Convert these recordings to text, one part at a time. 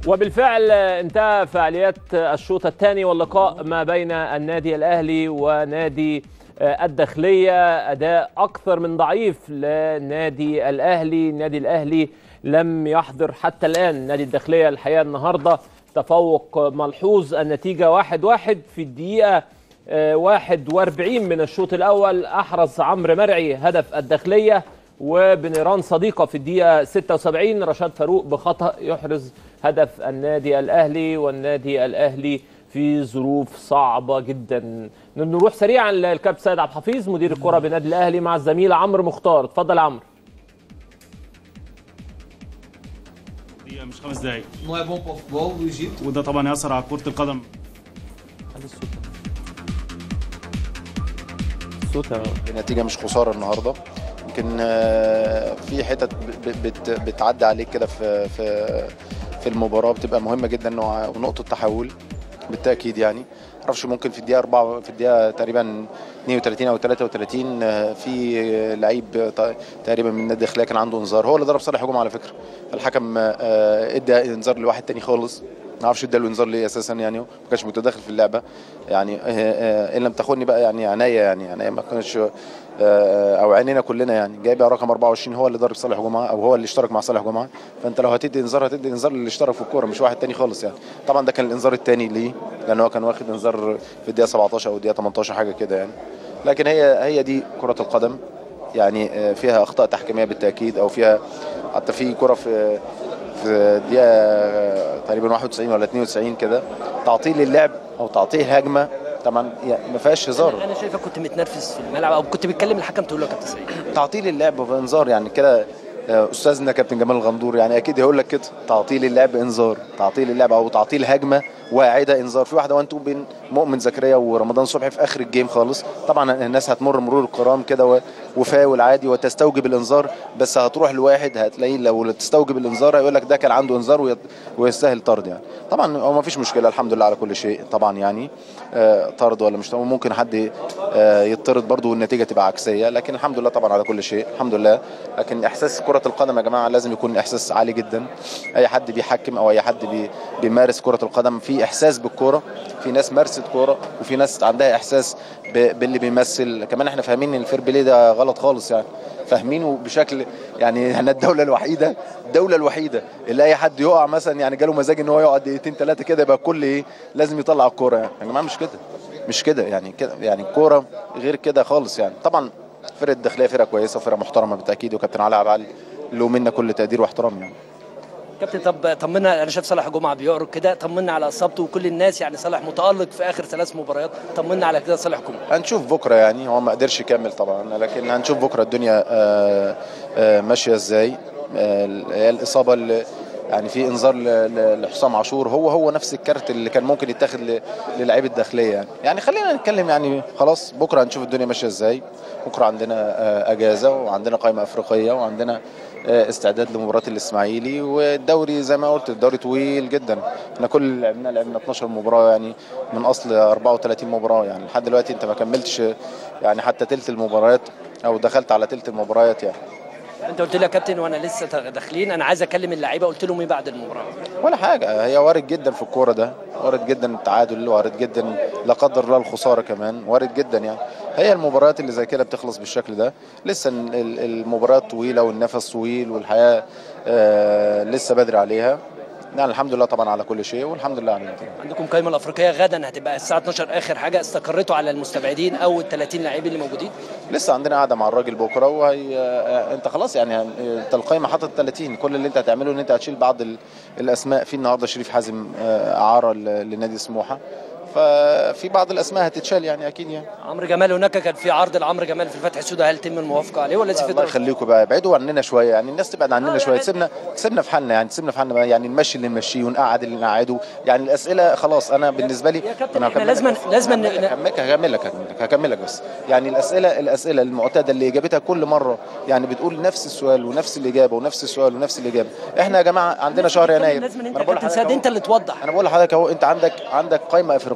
وبالفعل انتهى فعاليات الشوط الثاني واللقاء ما بين النادي الاهلي ونادي الداخليه اداء اكثر من ضعيف لنادي الاهلي النادي الاهلي لم يحضر حتى الان نادي الداخليه الحقيقه النهارده تفوق ملحوظ النتيجه واحد واحد في الدقيقه 41 من الشوط الاول احرز عمرو مرعي هدف الداخليه وبنيران صديقه في الدقيقه 76 رشاد فاروق بخطا يحرز هدف النادي الاهلي والنادي الاهلي في ظروف صعبه جدا نروح سريعا للكابتن سيد عبد الحفيظ مدير الكره بالنادي الاهلي مع الزميل عمرو مختار اتفضل يا عمرو دقيقة مش خمس دقايق Não é bom para o futebol do Egito. وده طبعا يأثر على كرة القدم الصوت النتيجة مش خسارة النهاردة يمكن آه، في حتت ب- بت- بتعدي عليك كده في في في المباراة بتبقى مهمة جدا وع- ونقطة تحول بالتأكيد يعني معرفش ممكن في الدقيقة 4 في الدقيقة تقريبا 32 أو 33 آه، في لعيب ط- تقريبا من النادي الداخلية كان عنده انذار هو اللي ضرب صالح هجوم على فكرة الحكم آه، ادى انذار لواحد تاني خالص ما اعرفش اداله انذار ليه اساسا يعني ما كانش متداخل في اللعبه يعني آه، آه، ان لم تخوني بقى يعني عناية يعني عناية ما كانش آه، او عينينا كلنا يعني جايب رقم 24 هو اللي ضرب صالح جمعه او هو اللي اشترك مع صالح جمعه فانت لو هتدي انذار هتدي انذار للي اشترك في الكوره مش واحد تاني خالص يعني طبعا ده كان الانذار الثاني ليه لان هو كان واخد انذار في الدقيقه 17 او الدقيقه 18 حاجه كده يعني لكن هي هي دي كره القدم يعني آه، فيها اخطاء تحكيميه بالتاكيد او فيها حتى في كره في في الدقيقه آه، تقريبا 91 ولا 92 كده تعطيل اللعب او تعطيل هجمه طبعا يعني ما فيهاش هزار انا شايفك كنت متنرفز في الملعب او كنت بتكلم الحكم تقول له يا كابتن سعيد تعطيل اللعب بانذار يعني كده آه، استاذنا كابتن جمال الغندور يعني اكيد هيقول لك كده تعطيل اللعب انذار تعطيل اللعب او تعطيل هجمه واعده انذار في واحده وان تو بين مؤمن زكريا ورمضان صبحي في اخر الجيم خالص طبعا الناس هتمر مرور الكرام كده و- وفاول عادي وتستوجب الانذار بس هتروح لواحد هتلاقيه لو تستوجب الانذار هيقول لك ده كان عنده انذار ويت- ويستاهل طرد يعني طبعا هو ما فيش مشكله الحمد لله على كل شيء طبعا يعني آه، طرد ولا مش طرد ممكن حد آه، يطرد برضه والنتيجه تبقى عكسيه لكن الحمد لله طبعا على كل شيء الحمد لله لكن احساس كره القدم يا جماعه لازم يكون احساس عالي جدا اي حد بيحكم او اي حد بي بيمارس كره القدم في احساس بالكوره في ناس مارست كوره وفي ناس عندها احساس ب- باللي بيمثل كمان احنا فاهمين ان الفير بلاي ده غلط خالص يعني فاهمينه بشكل يعني احنا الدوله الوحيده الدوله الوحيده اللي اي حد يقع مثلا يعني جاله مزاج ان هو يقعد دقيقتين ثلاثه كده يبقى الكل ايه لازم يطلع الكوره يعني يا جماعه مش كده مش كده يعني كده يعني الكوره غير كده خالص يعني طبعا فرقه الداخليه فرقه كويسه وفرقه محترمه بالتاكيد وكابتن علاء عبد العال له منا كل تقدير واحترام يعني كابتن طب طمنا انا شايف صالح جمعه بيعرج كده طمنا على اصابته وكل الناس يعني صالح متالق في اخر ثلاث مباريات طمنا على كده صالح جمعه هنشوف بكره يعني هو ما قدرش يكمل طبعا لكن هنشوف بكره الدنيا آه، آه، ماشيه ازاي آه، هي الاصابه اللي يعني في انذار ل- ل- لحسام عاشور هو هو نفس الكارت اللي كان ممكن يتاخد ل- للعيبه الداخليه يعني يعني خلينا نتكلم يعني خلاص بكره هنشوف الدنيا ماشيه ازاي بكره عندنا آه، اجازه وعندنا قائمه افريقيه وعندنا آه، استعداد لمباراه الاسماعيلي والدوري زي ما قلت الدوري طويل جدا احنا كل اللي لعبنا لعبنا 12 مباراه يعني من اصل 34 مباراه يعني لحد دلوقتي انت ما كملتش يعني حتى تلت المباريات او دخلت على تلت المباريات يعني انت قلت لي يا كابتن وانا لسه داخلين انا عايز اكلم اللعيبه قلت لهم ايه بعد المباراه ولا حاجه هي وارد جدا في الكوره ده وارد جدا التعادل وارد جدا لا قدر الله الخساره كمان وارد جدا يعني هي المباريات اللي زي كده بتخلص بالشكل ده لسه ال- ال- المباريات طويله والنفس طويل والحياه آه لسه بدري عليها يعني الحمد لله طبعا على كل شيء والحمد لله على النتيجه عندكم قائمه الافريقيه غدا هتبقى الساعه 12 اخر حاجه استقريتوا على المستبعدين او ال 30 لعيب اللي موجودين لسه عندنا قاعده مع الراجل بكره وهي آه، انت خلاص يعني آه، انت القايمه حاطط 30 كل اللي انت هتعمله ان انت هتشيل بعض ال- الاسماء في النهارده شريف حازم آه، اعاره ل- لنادي سموحه ففي بعض الاسماء هتتشال يعني اكيد يعني عمرو جمال هناك كان في عرض لعمرو جمال في الفتح السوداء هل تم الموافقه عليه ولا لسه في الله دراسة؟ يخليكم بقى ابعدوا عننا شويه يعني الناس تبعد عننا آه، شويه يعني- تسيبنا تسيبنا في حالنا يعني تسيبنا في حالنا بقى، يعني نمشي اللي نمشيه ونقعد اللي نقعده يعني الاسئله خلاص انا بالنسبه لي يا كابتن أنا احنا هكملك لازم بس. لازم هكملك هكملك هكملك هكملك, هكملك بس يعني الاسئله الاسئله المعتاده اللي اجابتها كل مره يعني بتقول نفس السؤال ونفس الاجابه ونفس السؤال ونفس الاجابه احنا يا جماعه عندنا شهر يناير لازم ما انت أنا يا بقول كابتن لحضرتك سعد أهو. انت اللي توضح انا بقول لحضرتك اهو انت عندك عندك قائمه افريقيه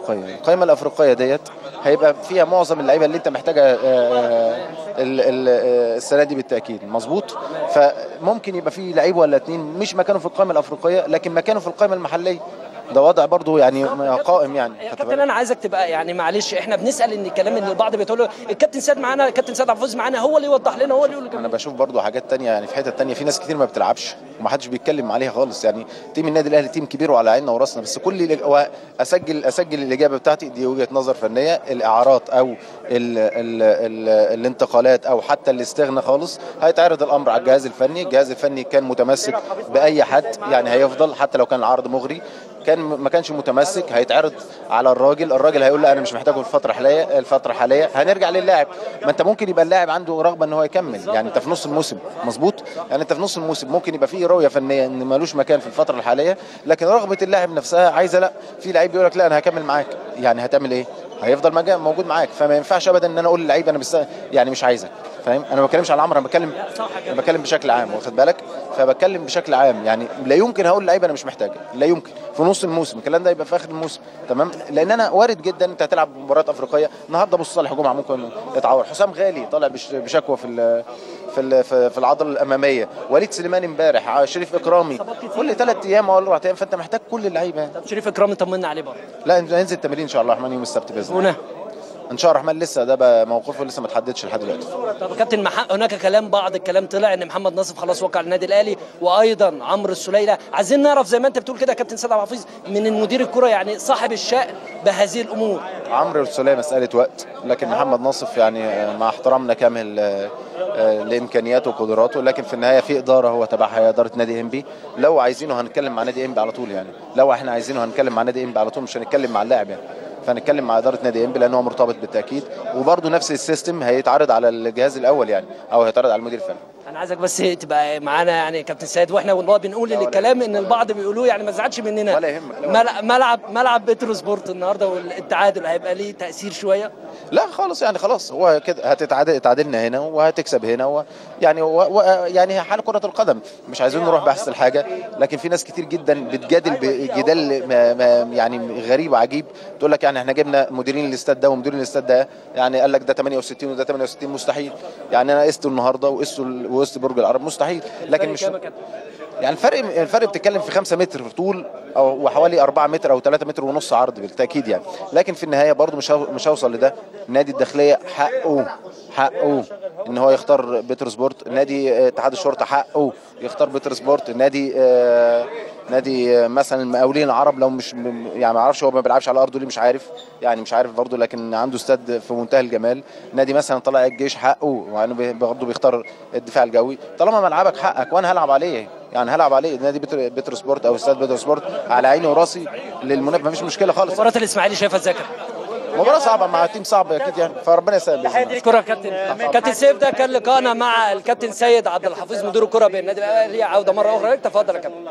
الافريقيه القائمه الافريقيه ديت هيبقى فيها معظم اللعيبه اللي انت محتاجها آه، آه، ال- ال- آه، السنه دي بالتاكيد مظبوط فممكن يبقى في لعيب ولا اتنين مش مكانه في القائمه الافريقيه لكن مكانه في القائمه المحليه ده وضع برضو يعني قائم يعني يا خدت كابتن بالك؟ انا عايزك تبقى يعني معلش احنا بنسال ان الكلام اللي البعض بيقول الكابتن سيد معانا الكابتن سيد عبد الفوز معانا هو اللي يوضح لنا هو اللي يقول انا بشوف برضو حاجات تانية يعني في حتت تانية في ناس كتير ما بتلعبش ومحدش بيتكلم عليها خالص يعني تيم النادي الاهلي تيم كبير وعلى عيننا وراسنا بس كل اللي هو اسجل اسجل الاجابه بتاعتي دي وجهه نظر فنيه الاعارات او ال ال ال الانتقالات او حتى الاستغناء خالص هيتعرض الامر على الجهاز الفني الجهاز الفني كان متمسك باي حد يعني هيفضل حتى لو كان العرض مغري كان ما كانش متمسك هيتعرض على الراجل الراجل هيقول لا انا مش محتاجه في الفتره الحاليه الفتره الحاليه هنرجع للاعب ما انت ممكن يبقى اللاعب عنده رغبه ان هو يكمل يعني انت في نص الموسم مظبوط يعني انت في نص الموسم ممكن يبقى فيه رؤيه فنيه ان ملوش مكان في الفتره الحاليه لكن رغبه اللاعب نفسها عايزه لا في لعيب بيقول لك لا انا هكمل معاك يعني هتعمل ايه هيفضل مجا- موجود معاك فما ينفعش ابدا ان انا اقول للعيب انا بس يعني مش عايزك فاهم انا ما بتكلمش على عمرو انا بتكلم انا بتكلم بشكل عام واخد بالك فبتكلم بشكل عام يعني لا يمكن هقول لعيب انا مش محتاجه لا يمكن في نص الموسم الكلام ده يبقى في اخر الموسم تمام لان انا وارد جدا انت هتلعب مباريات افريقيه النهارده بص صالح جمعه ممكن يتعور حسام غالي طالع بش- بشكوى في ال- في ال- في في العضله الاماميه وليد سليمان امبارح ع- شريف اكرامي كل ثلاث ايام ولا اربع ايام فانت محتاج كل اللعيبه يعني. طب شريف اكرامي طمنا عليه برضه لا ننزل التمرين ان شاء الله الرحمن يوم السبت باذن الله هنا ان شاء الله الرحمن لسه ده بقى موقفه لسه ما اتحددش لحد دلوقتي طب يا كابتن مح... هناك كلام بعض الكلام طلع ان محمد ناصف خلاص وقع على النادي الاهلي وايضا عمرو السليله عايزين نعرف زي ما انت بتقول كده يا كابتن سيد عبد الحفيظ من المدير الكره يعني صاحب الشأن بهذه الامور عمرو السولية مسألة وقت لكن محمد ناصف يعني آه، مع احترامنا كامل آه، آه، لامكانياته وقدراته لكن في النهايه في اداره هو تبعها هي اداره نادي انبي لو عايزينه هنتكلم مع نادي انبي على طول يعني لو احنا عايزينه هنتكلم مع نادي انبي على طول مش هنتكلم مع اللاعب يعني فهنتكلم مع اداره نادي انبي لان هو مرتبط بالتاكيد وبرده نفس السيستم هيتعرض على الجهاز الاول يعني او هيتعرض على المدير الفني انا عايزك بس تبقى معانا يعني كابتن سيد واحنا والله بنقول ان الكلام ان البعض بيقولوه يعني ما تزعلش مننا ولا يهمك، لا. ملعب ملعب ملعب بترو سبورت النهارده والتعادل هيبقى ليه تاثير شويه لا خالص يعني خلاص هو كده هتتعادل تعادلنا هنا وهتكسب هنا و يعني و و يعني هي حال كرة القدم مش عايزين نروح بحث الحاجة لكن في ناس كتير جدا بتجادل بجدال ما ما يعني غريب وعجيب تقول لك يعني احنا جبنا مديرين الاستاد ده ومديرين الاستاد ده يعني قال لك ده 68 وده 68 مستحيل يعني انا قسته النهارده وقسته ال- وقست برج العرب مستحيل لكن مش يعني الفرق الفرق بتتكلم في 5 متر في طول او وحوالي 4 متر او 3 متر ونص عرض بالتاكيد يعني لكن في النهايه برضو مش هو- مش هوصل لده نادي الداخليه حقه حقه ان هو يختار بيتر سبورت نادي آه، اتحاد الشرطه حقه يختار بيتر سبورت نادي آه، نادي آه، مثلا المقاولين العرب لو مش م- يعني ما اعرفش هو ما بيلعبش على ارضه ليه مش عارف يعني مش عارف برضه لكن عنده استاد في منتهى الجمال نادي مثلا طلع الجيش حقه يعني بي- برضه بيختار الدفاع الجوي طالما ملعبك حقك وانا هلعب عليه يعني هلعب عليه نادي بيتر, بيتر سبورت او استاد بيتر سبورت على عيني وراسي للمنافسه مفيش مشكله خالص مباراه الاسماعيلي شايفها ازاي يا كابتن؟ مباراه صعبه مع تيم صعب اكيد يعني فربنا يسهل باذن الله الكرة كابتن كابتن سيف ده كان لقاءنا مع الكابتن سيد عبد الحفيظ مدير الكرة بالنادي الاهلي عودة مرة أخرى تفضل يا كابتن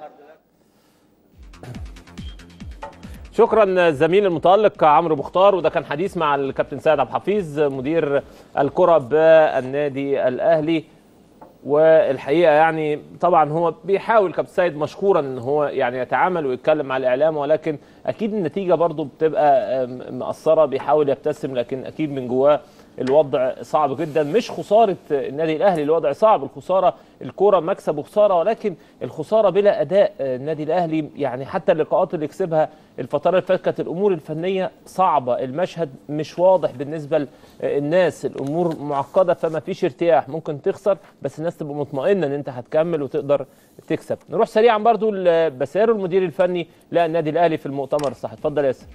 شكرا الزميل المتألق عمرو مختار وده كان حديث مع الكابتن سيد عبد الحفيظ مدير الكرة بالنادي الأهلي والحقيقه يعني طبعا هو بيحاول كابتن سيد مشكورا ان هو يعني يتعامل ويتكلم مع الاعلام ولكن اكيد النتيجه برضو بتبقى آم، مأثره بيحاول يبتسم لكن اكيد من جواه الوضع صعب جدا مش خساره النادي الاهلي الوضع صعب الخساره الكوره مكسب وخساره ولكن الخساره بلا اداء النادي الاهلي يعني حتى اللقاءات اللي كسبها الفتره اللي فاتت كانت الامور الفنيه صعبه المشهد مش واضح بالنسبه للناس الامور معقده فما فيش ارتياح ممكن تخسر بس الناس تبقى مطمئنه ان انت هتكمل وتقدر تكسب نروح سريعا برضو لبسارو المدير الفني للنادي الاهلي في المؤتمر الصحفي اتفضل يا ياسر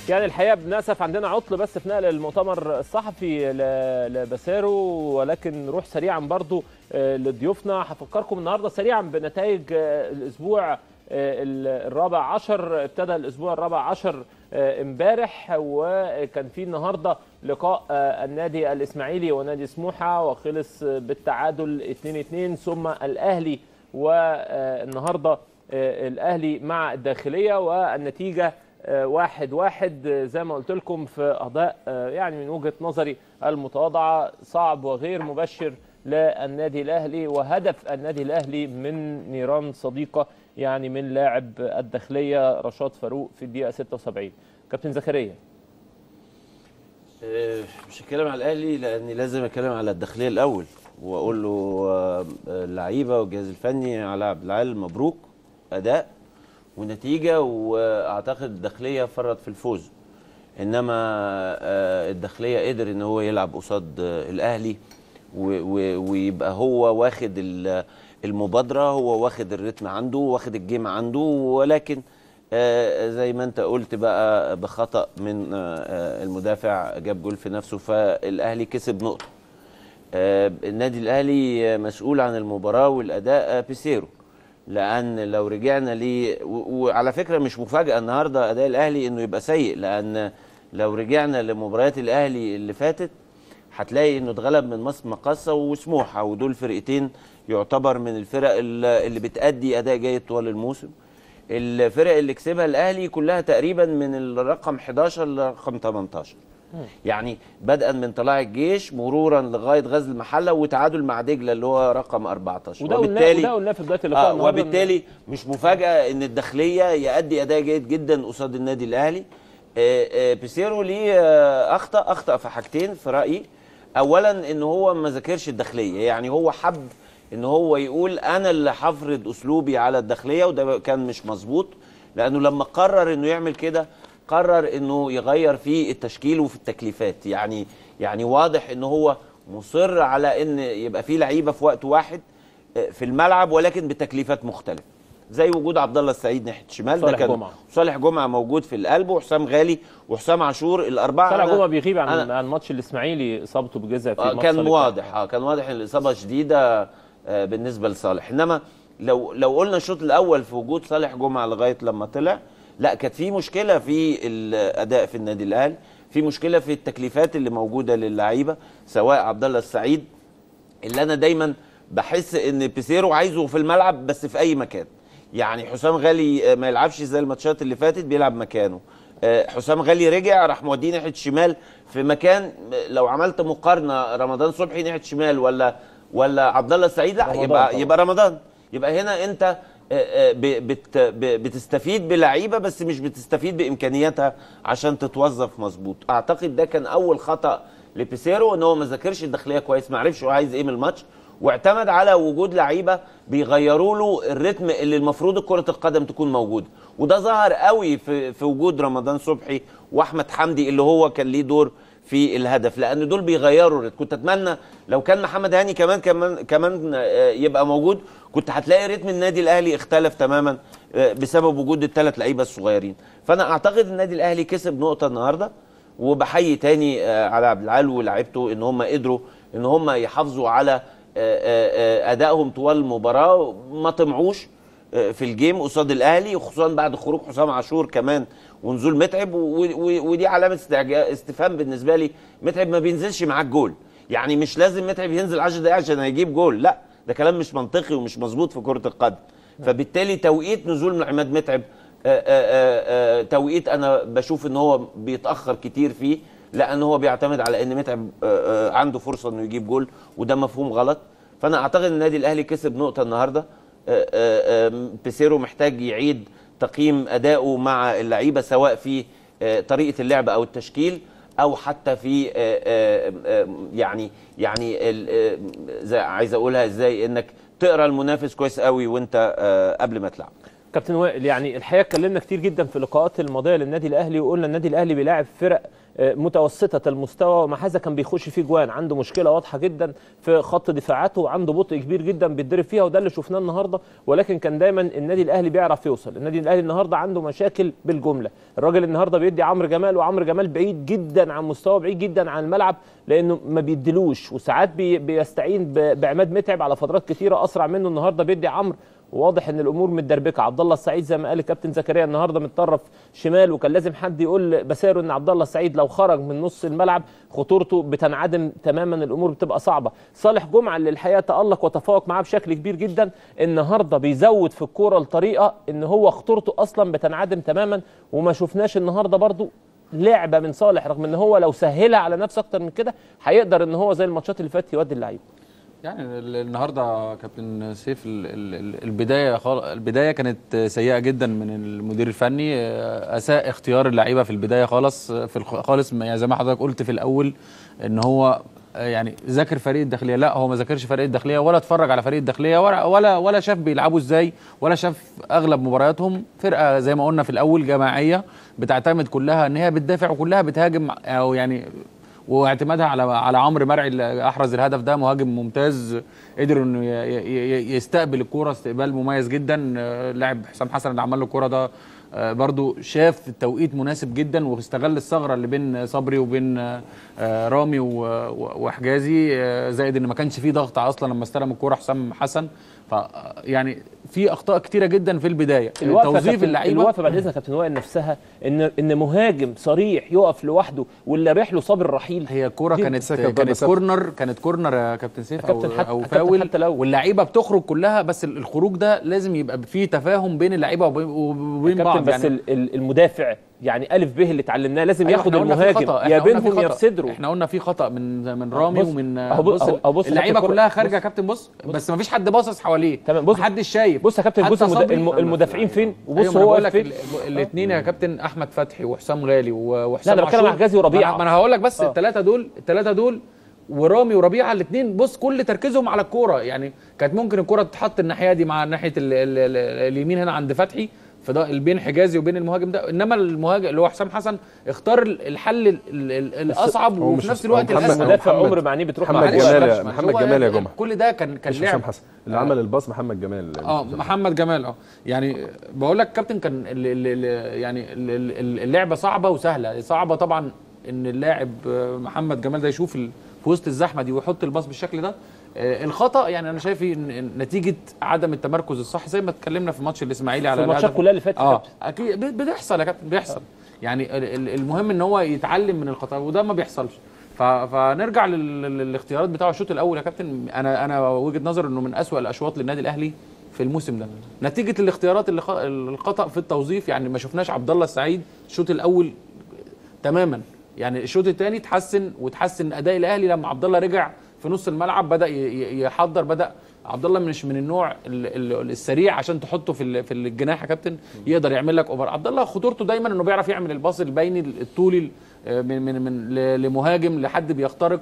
يعني الحقيقه بنأسف عندنا عطل بس في نقل المؤتمر الصحفي ل- لبسارو ولكن نروح سريعا برضو آه، لضيوفنا هفكركم النهارده سريعا بنتائج آه، الاسبوع آه، ال- الرابع عشر ابتدى الاسبوع الرابع عشر آه، امبارح وكان في النهارده لقاء آه، النادي الاسماعيلي ونادي سموحه وخلص آه، بالتعادل 2-2 ثم الاهلي والنهارده آه، الاهلي مع الداخليه والنتيجه آه، واحد واحد آه، زي ما قلت لكم في اداء آه، يعني من وجهه نظري المتواضعه صعب وغير مبشر للنادي الاهلي وهدف النادي الاهلي من نيران صديقه يعني من لاعب الداخليه رشاد فاروق في الدقيقه 76 كابتن زكريا آه، مش هتكلم على الاهلي لاني لازم اتكلم على الداخليه الاول واقول له آه، آه، اللعيبه والجهاز الفني على عبد العال مبروك اداء ونتيجه واعتقد الداخليه فرط في الفوز انما آه، الداخليه قدر ان هو يلعب قصاد آه، الاهلي و- و- ويبقى هو واخد ال- المبادره هو واخد الريتم عنده واخد الجيم عنده ولكن آه، زي ما انت قلت بقى بخطا من آه، آه، المدافع جاب جول في نفسه فالاهلي كسب نقطه آه، النادي الاهلي مسؤول عن المباراه والاداء آه، بيسيرو لان لو رجعنا ليه و- وعلى فكره مش مفاجاه النهارده اداء الاهلي انه يبقى سيء لان لو رجعنا لمباريات الاهلي اللي فاتت هتلاقي انه اتغلب من مصر مقاصه وسموحه ودول فرقتين يعتبر من الفرق اللي اللي بتأدي اداء جيد طوال الموسم الفرق اللي كسبها الاهلي كلها تقريبا من الرقم 11 لرقم 18 يعني بدءا من طلائع الجيش مرورا لغايه غزل المحله وتعادل مع دجله اللي هو رقم 14 وده قلناه وده قلناه في بدايه اللقاء آه النهاردة إن- وبالتالي مش مفاجاه ان الداخليه يأدي اداء جيد جدا قصاد النادي الاهلي آه، آه، بيسيرو ليه آه، اخطا اخطا في حاجتين في رايي اولا ان هو ما ذاكرش الداخليه يعني هو حب ان هو يقول انا اللي هفرض اسلوبي على الداخليه وده كان مش مظبوط لانه لما قرر انه يعمل كده قرر انه يغير في التشكيل وفي التكليفات يعني يعني واضح ان هو مصر على ان يبقى في لعيبه في وقت واحد آه، في الملعب ولكن بتكليفات مختلفه زي وجود عبد الله السعيد ناحيه الشمال ده صالح كان جمعة. صالح جمعه موجود في القلب وحسام غالي وحسام عاشور الاربعه طلع أنا- جمعه بيغيب عن أنا- عن ماتش الاسماعيلي اصابته بجزع في آه ماتش كان صالح واضح اه كان واضح ان الاصابه شديده آه بالنسبه لصالح انما لو لو قلنا الشوط الاول في وجود صالح جمعه لغايه لما طلع لا كانت في مشكله في الاداء في النادي الاهلي في مشكله في التكليفات اللي موجوده للعيبه سواء عبد الله السعيد اللي انا دايما بحس ان بيسيرو عايزه في الملعب بس في اي مكان يعني حسام غالي آه، ما يلعبش زي الماتشات اللي فاتت بيلعب مكانه آه، حسام غالي رجع راح موديه ناحيه الشمال في مكان آه، لو عملت مقارنه رمضان صبحي ناحيه الشمال ولا ولا عبد الله السعيد لا رمضان يبقى طبعا. يبقى رمضان يبقى هنا انت آه، آه، ب- بت ب- بتستفيد بلعيبه بس مش بتستفيد بامكانياتها عشان تتوظف مظبوط اعتقد ده كان اول خطا لبيسيرو ان هو ما ذاكرش الداخليه كويس ما عرفش هو عايز ايه من الماتش واعتمد على وجود لعيبه بيغيروا له الريتم اللي المفروض كره القدم تكون موجوده وده ظهر قوي في في وجود رمضان صبحي واحمد حمدي اللي هو كان ليه دور في الهدف لان دول بيغيروا الريتم كنت اتمنى لو كان محمد هاني كمان كمان كمان آه، يبقى موجود كنت هتلاقي ريتم النادي الاهلي اختلف تماما آه، بسبب وجود الثلاث لعيبه الصغيرين فانا اعتقد النادي الاهلي كسب نقطه النهارده وبحيي تاني آه، على عبد العال ولاعيبته ان هم قدروا ان هم يحافظوا على آه، آه، آه، ادائهم طوال المباراه ما طمعوش آه، في الجيم قصاد الاهلي وخصوصا بعد خروج حسام عاشور كمان ونزول متعب و- و- ودي علامه استعجا- استفهام بالنسبه لي متعب ما بينزلش معاك جول يعني مش لازم متعب ينزل 10 دقايق عشان هيجيب جول لا ده كلام مش منطقي ومش مظبوط في كره القدم فبالتالي توقيت نزول عماد متعب آه، آه، آه، توقيت انا بشوف ان هو بيتاخر كتير فيه لان هو بيعتمد على ان متعب آه، آه، عنده فرصه انه يجيب جول وده مفهوم غلط فانا اعتقد ان النادي الاهلي كسب نقطه النهارده آه، آه، آه، بيسيرو محتاج يعيد تقييم ادائه مع اللعيبه سواء في آه، طريقه اللعب او التشكيل او حتى في آه، آه، آه، يعني يعني ال- آه، زي- عايز اقولها ازاي انك تقرا المنافس كويس قوي وانت آه، قبل ما تلعب كابتن وائل يعني الحقيقه اتكلمنا كتير جدا في اللقاءات الماضيه للنادي الاهلي وقلنا النادي الاهلي بيلاعب فرق آه، متوسطه المستوى ومع هذا كان بيخش فيه جوان عنده مشكله واضحه جدا في خط دفاعاته وعنده بطء كبير جدا بيتضرب فيها وده اللي شفناه النهارده ولكن كان دايما النادي الاهلي بيعرف يوصل النادي الاهلي النهارده عنده مشاكل بالجمله الراجل النهارده بيدي عمرو جمال وعمرو جمال بعيد جدا عن مستوى بعيد جدا عن الملعب لانه ما بيديلوش وساعات بي بيستعين ب- بعماد متعب على فترات كتيره اسرع منه النهارده بيدي عمرو واضح ان الامور متدربكه عبد الله السعيد زي ما قال الكابتن زكريا النهارده متطرف شمال وكان لازم حد يقول بسيره ان عبد الله السعيد لو خرج من نص الملعب خطورته بتنعدم تماما الامور بتبقى صعبه صالح جمعه اللي الحقيقه تالق وتفوق معاه بشكل كبير جدا النهارده بيزود في الكوره لطريقه ان هو خطورته اصلا بتنعدم تماما وما شفناش النهارده برضو لعبه من صالح رغم ان هو لو سهلها على نفسه اكتر من كده هيقدر ان هو زي الماتشات اللي فاتت يودي اللعيبه يعني ال- النهارده كابتن سيف ال- ال- ال- البدايه خال- البدايه كانت سيئه جدا من المدير الفني آه، اساء اختيار اللعيبه في البدايه خالص آه، في الخ- خالص يعني زي ما حضرتك قلت في الاول ان هو آه، يعني ذاكر فريق الداخليه لا هو ما ذاكرش فريق الداخليه ولا اتفرج على فريق الداخليه ولا ولا ولا شاف بيلعبوا ازاي ولا شاف اغلب مبارياتهم فرقه زي ما قلنا في الاول جماعيه بتعتمد كلها ان هي بتدافع وكلها بتهاجم او يعني واعتمادها على على عمرو مرعي اللي احرز الهدف ده مهاجم ممتاز قدر انه ي- ي- ي- يستقبل الكوره استقبال مميز جدا آه، لاعب حسام حسن اللي عمل له الكوره ده آه، برضو شاف التوقيت مناسب جدا واستغل الثغره اللي بين صبري وبين آه، آه، رامي و- و- وحجازي آه، زائد ان ما كانش فيه ضغط اصلا لما استلم الكوره حسام حسن ف يعني في اخطاء كتيره جدا في البدايه الوقفه توظيف كابتن- اللعيبه الوقفه بعد اذنك يا كابتن وائل نفسها ان ان مهاجم صريح يقف لوحده واللي ريح له صابر رحيل هي كوره دي كانت سكة ضربة كانت ثابتة. كورنر كانت كورنر يا كابتن سيف يا كابتن او حتى- او كابتن فاول حتى لو. واللعيبه بتخرج كلها بس ال- الخروج ده لازم يبقى فيه تفاهم بين اللعيبه وبين, وبين كابتن بعض بس يعني ال- ال- المدافع يعني الف ب اللي اتعلمناه لازم أيوة، ياخد إحنا قلنا في المهاجم خطأ، إحنا يا قلنا في بينهم يا خطأ. في صدره احنا قلنا في خطا من من رامي بص، ومن أهو بص- بص أهو- أهو بص يا اللعيبه كابتن كلها كرة. خارجه يا بص. كابتن بص بس ما فيش حد باصص حواليه تمام، بص- محدش شايف بص يا كابتن حتى بص المد- صبري- الم- المدافعين فين وبص أيوة، ما أنا هو بقول واقف لك فين الاثنين يا كابتن احمد فتحي وحسام غالي و- وحسام لا، أنا بتكلم عاشور. عن حجازي وربيعة. ما أنا- ما انا هقول لك بس آه. الثلاثه دول الثلاثه دول ورامي وربيعه الاثنين بص كل تركيزهم على الكوره يعني كانت ممكن الكوره تتحط الناحيه دي مع ناحيه ال ال ال اليمين هنا عند فتحي فده بين حجازي وبين المهاجم ده انما المهاجم اللي هو حسام حسن اختار الحل ال- ال- ال- الاصعب هو وفي مش- نفس هو الوقت محمد- الاسهل المدافع محمد- عمر معني بتروح مع محمد معلش، جمال يا- معلش، معلش. محمد هو جمال يا جمعة. كل ده كان كان مش لعب حسام حسن اللي عمل الباص محمد جمال اه محمد جمال اه يعني بقول لك كابتن كان ال ال ال يعني ال- ال- اللعبه صعبه وسهله صعبه طبعا ان اللاعب آه، محمد جمال ده يشوف ال- في وسط الزحمه دي ويحط الباص بالشكل ده آه، الخطا يعني انا شايف ان إن نتيجه عدم التمركز الصح زي ما اتكلمنا في ماتش الاسماعيلي على الماتشات الهدف. كلها اللي فاتت يا اه كابتن. اكيد ب- بتحصل يا كابتن بيحصل يعني ال- ال- المهم ان هو يتعلم من الخطا وده ما بيحصلش ف- فنرجع لل- لل- للاختيارات بتاعه الشوط الاول يا كابتن انا انا وجهه نظر انه من اسوأ الاشواط للنادي الاهلي في الموسم ده نتيجه الاختيارات اللي خ- الخطا في التوظيف يعني ما شفناش عبد الله السعيد الشوط الاول تماما يعني الشوط الثاني اتحسن وتحسن اداء الاهلي لما عبد الله رجع في نص الملعب بدا ي- ي- يحضر بدا عبد الله مش من النوع ال- ال- السريع عشان تحطه في ال- في الجناح يا كابتن يقدر يعمل لك اوفر عبد الله خطورته دايما انه بيعرف يعمل الباص البيني الطولي آه، من من من ل- لمهاجم لحد بيخترق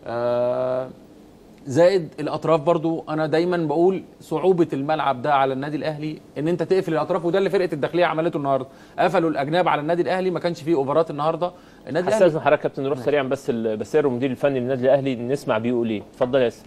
آه، زائد الاطراف برضو انا دايما بقول صعوبه الملعب ده على النادي الاهلي ان انت تقفل الاطراف وده اللي فرقه الداخليه عملته النهارده قفلوا الاجناب على النادي الاهلي ما كانش فيه اوفرات النهارده النادي الاهلي استاذن حضرتك كابتن نروح سريعا بس ال- بسير المدير الفني للنادي الاهلي نسمع بيقول ايه اتفضل يا ياسر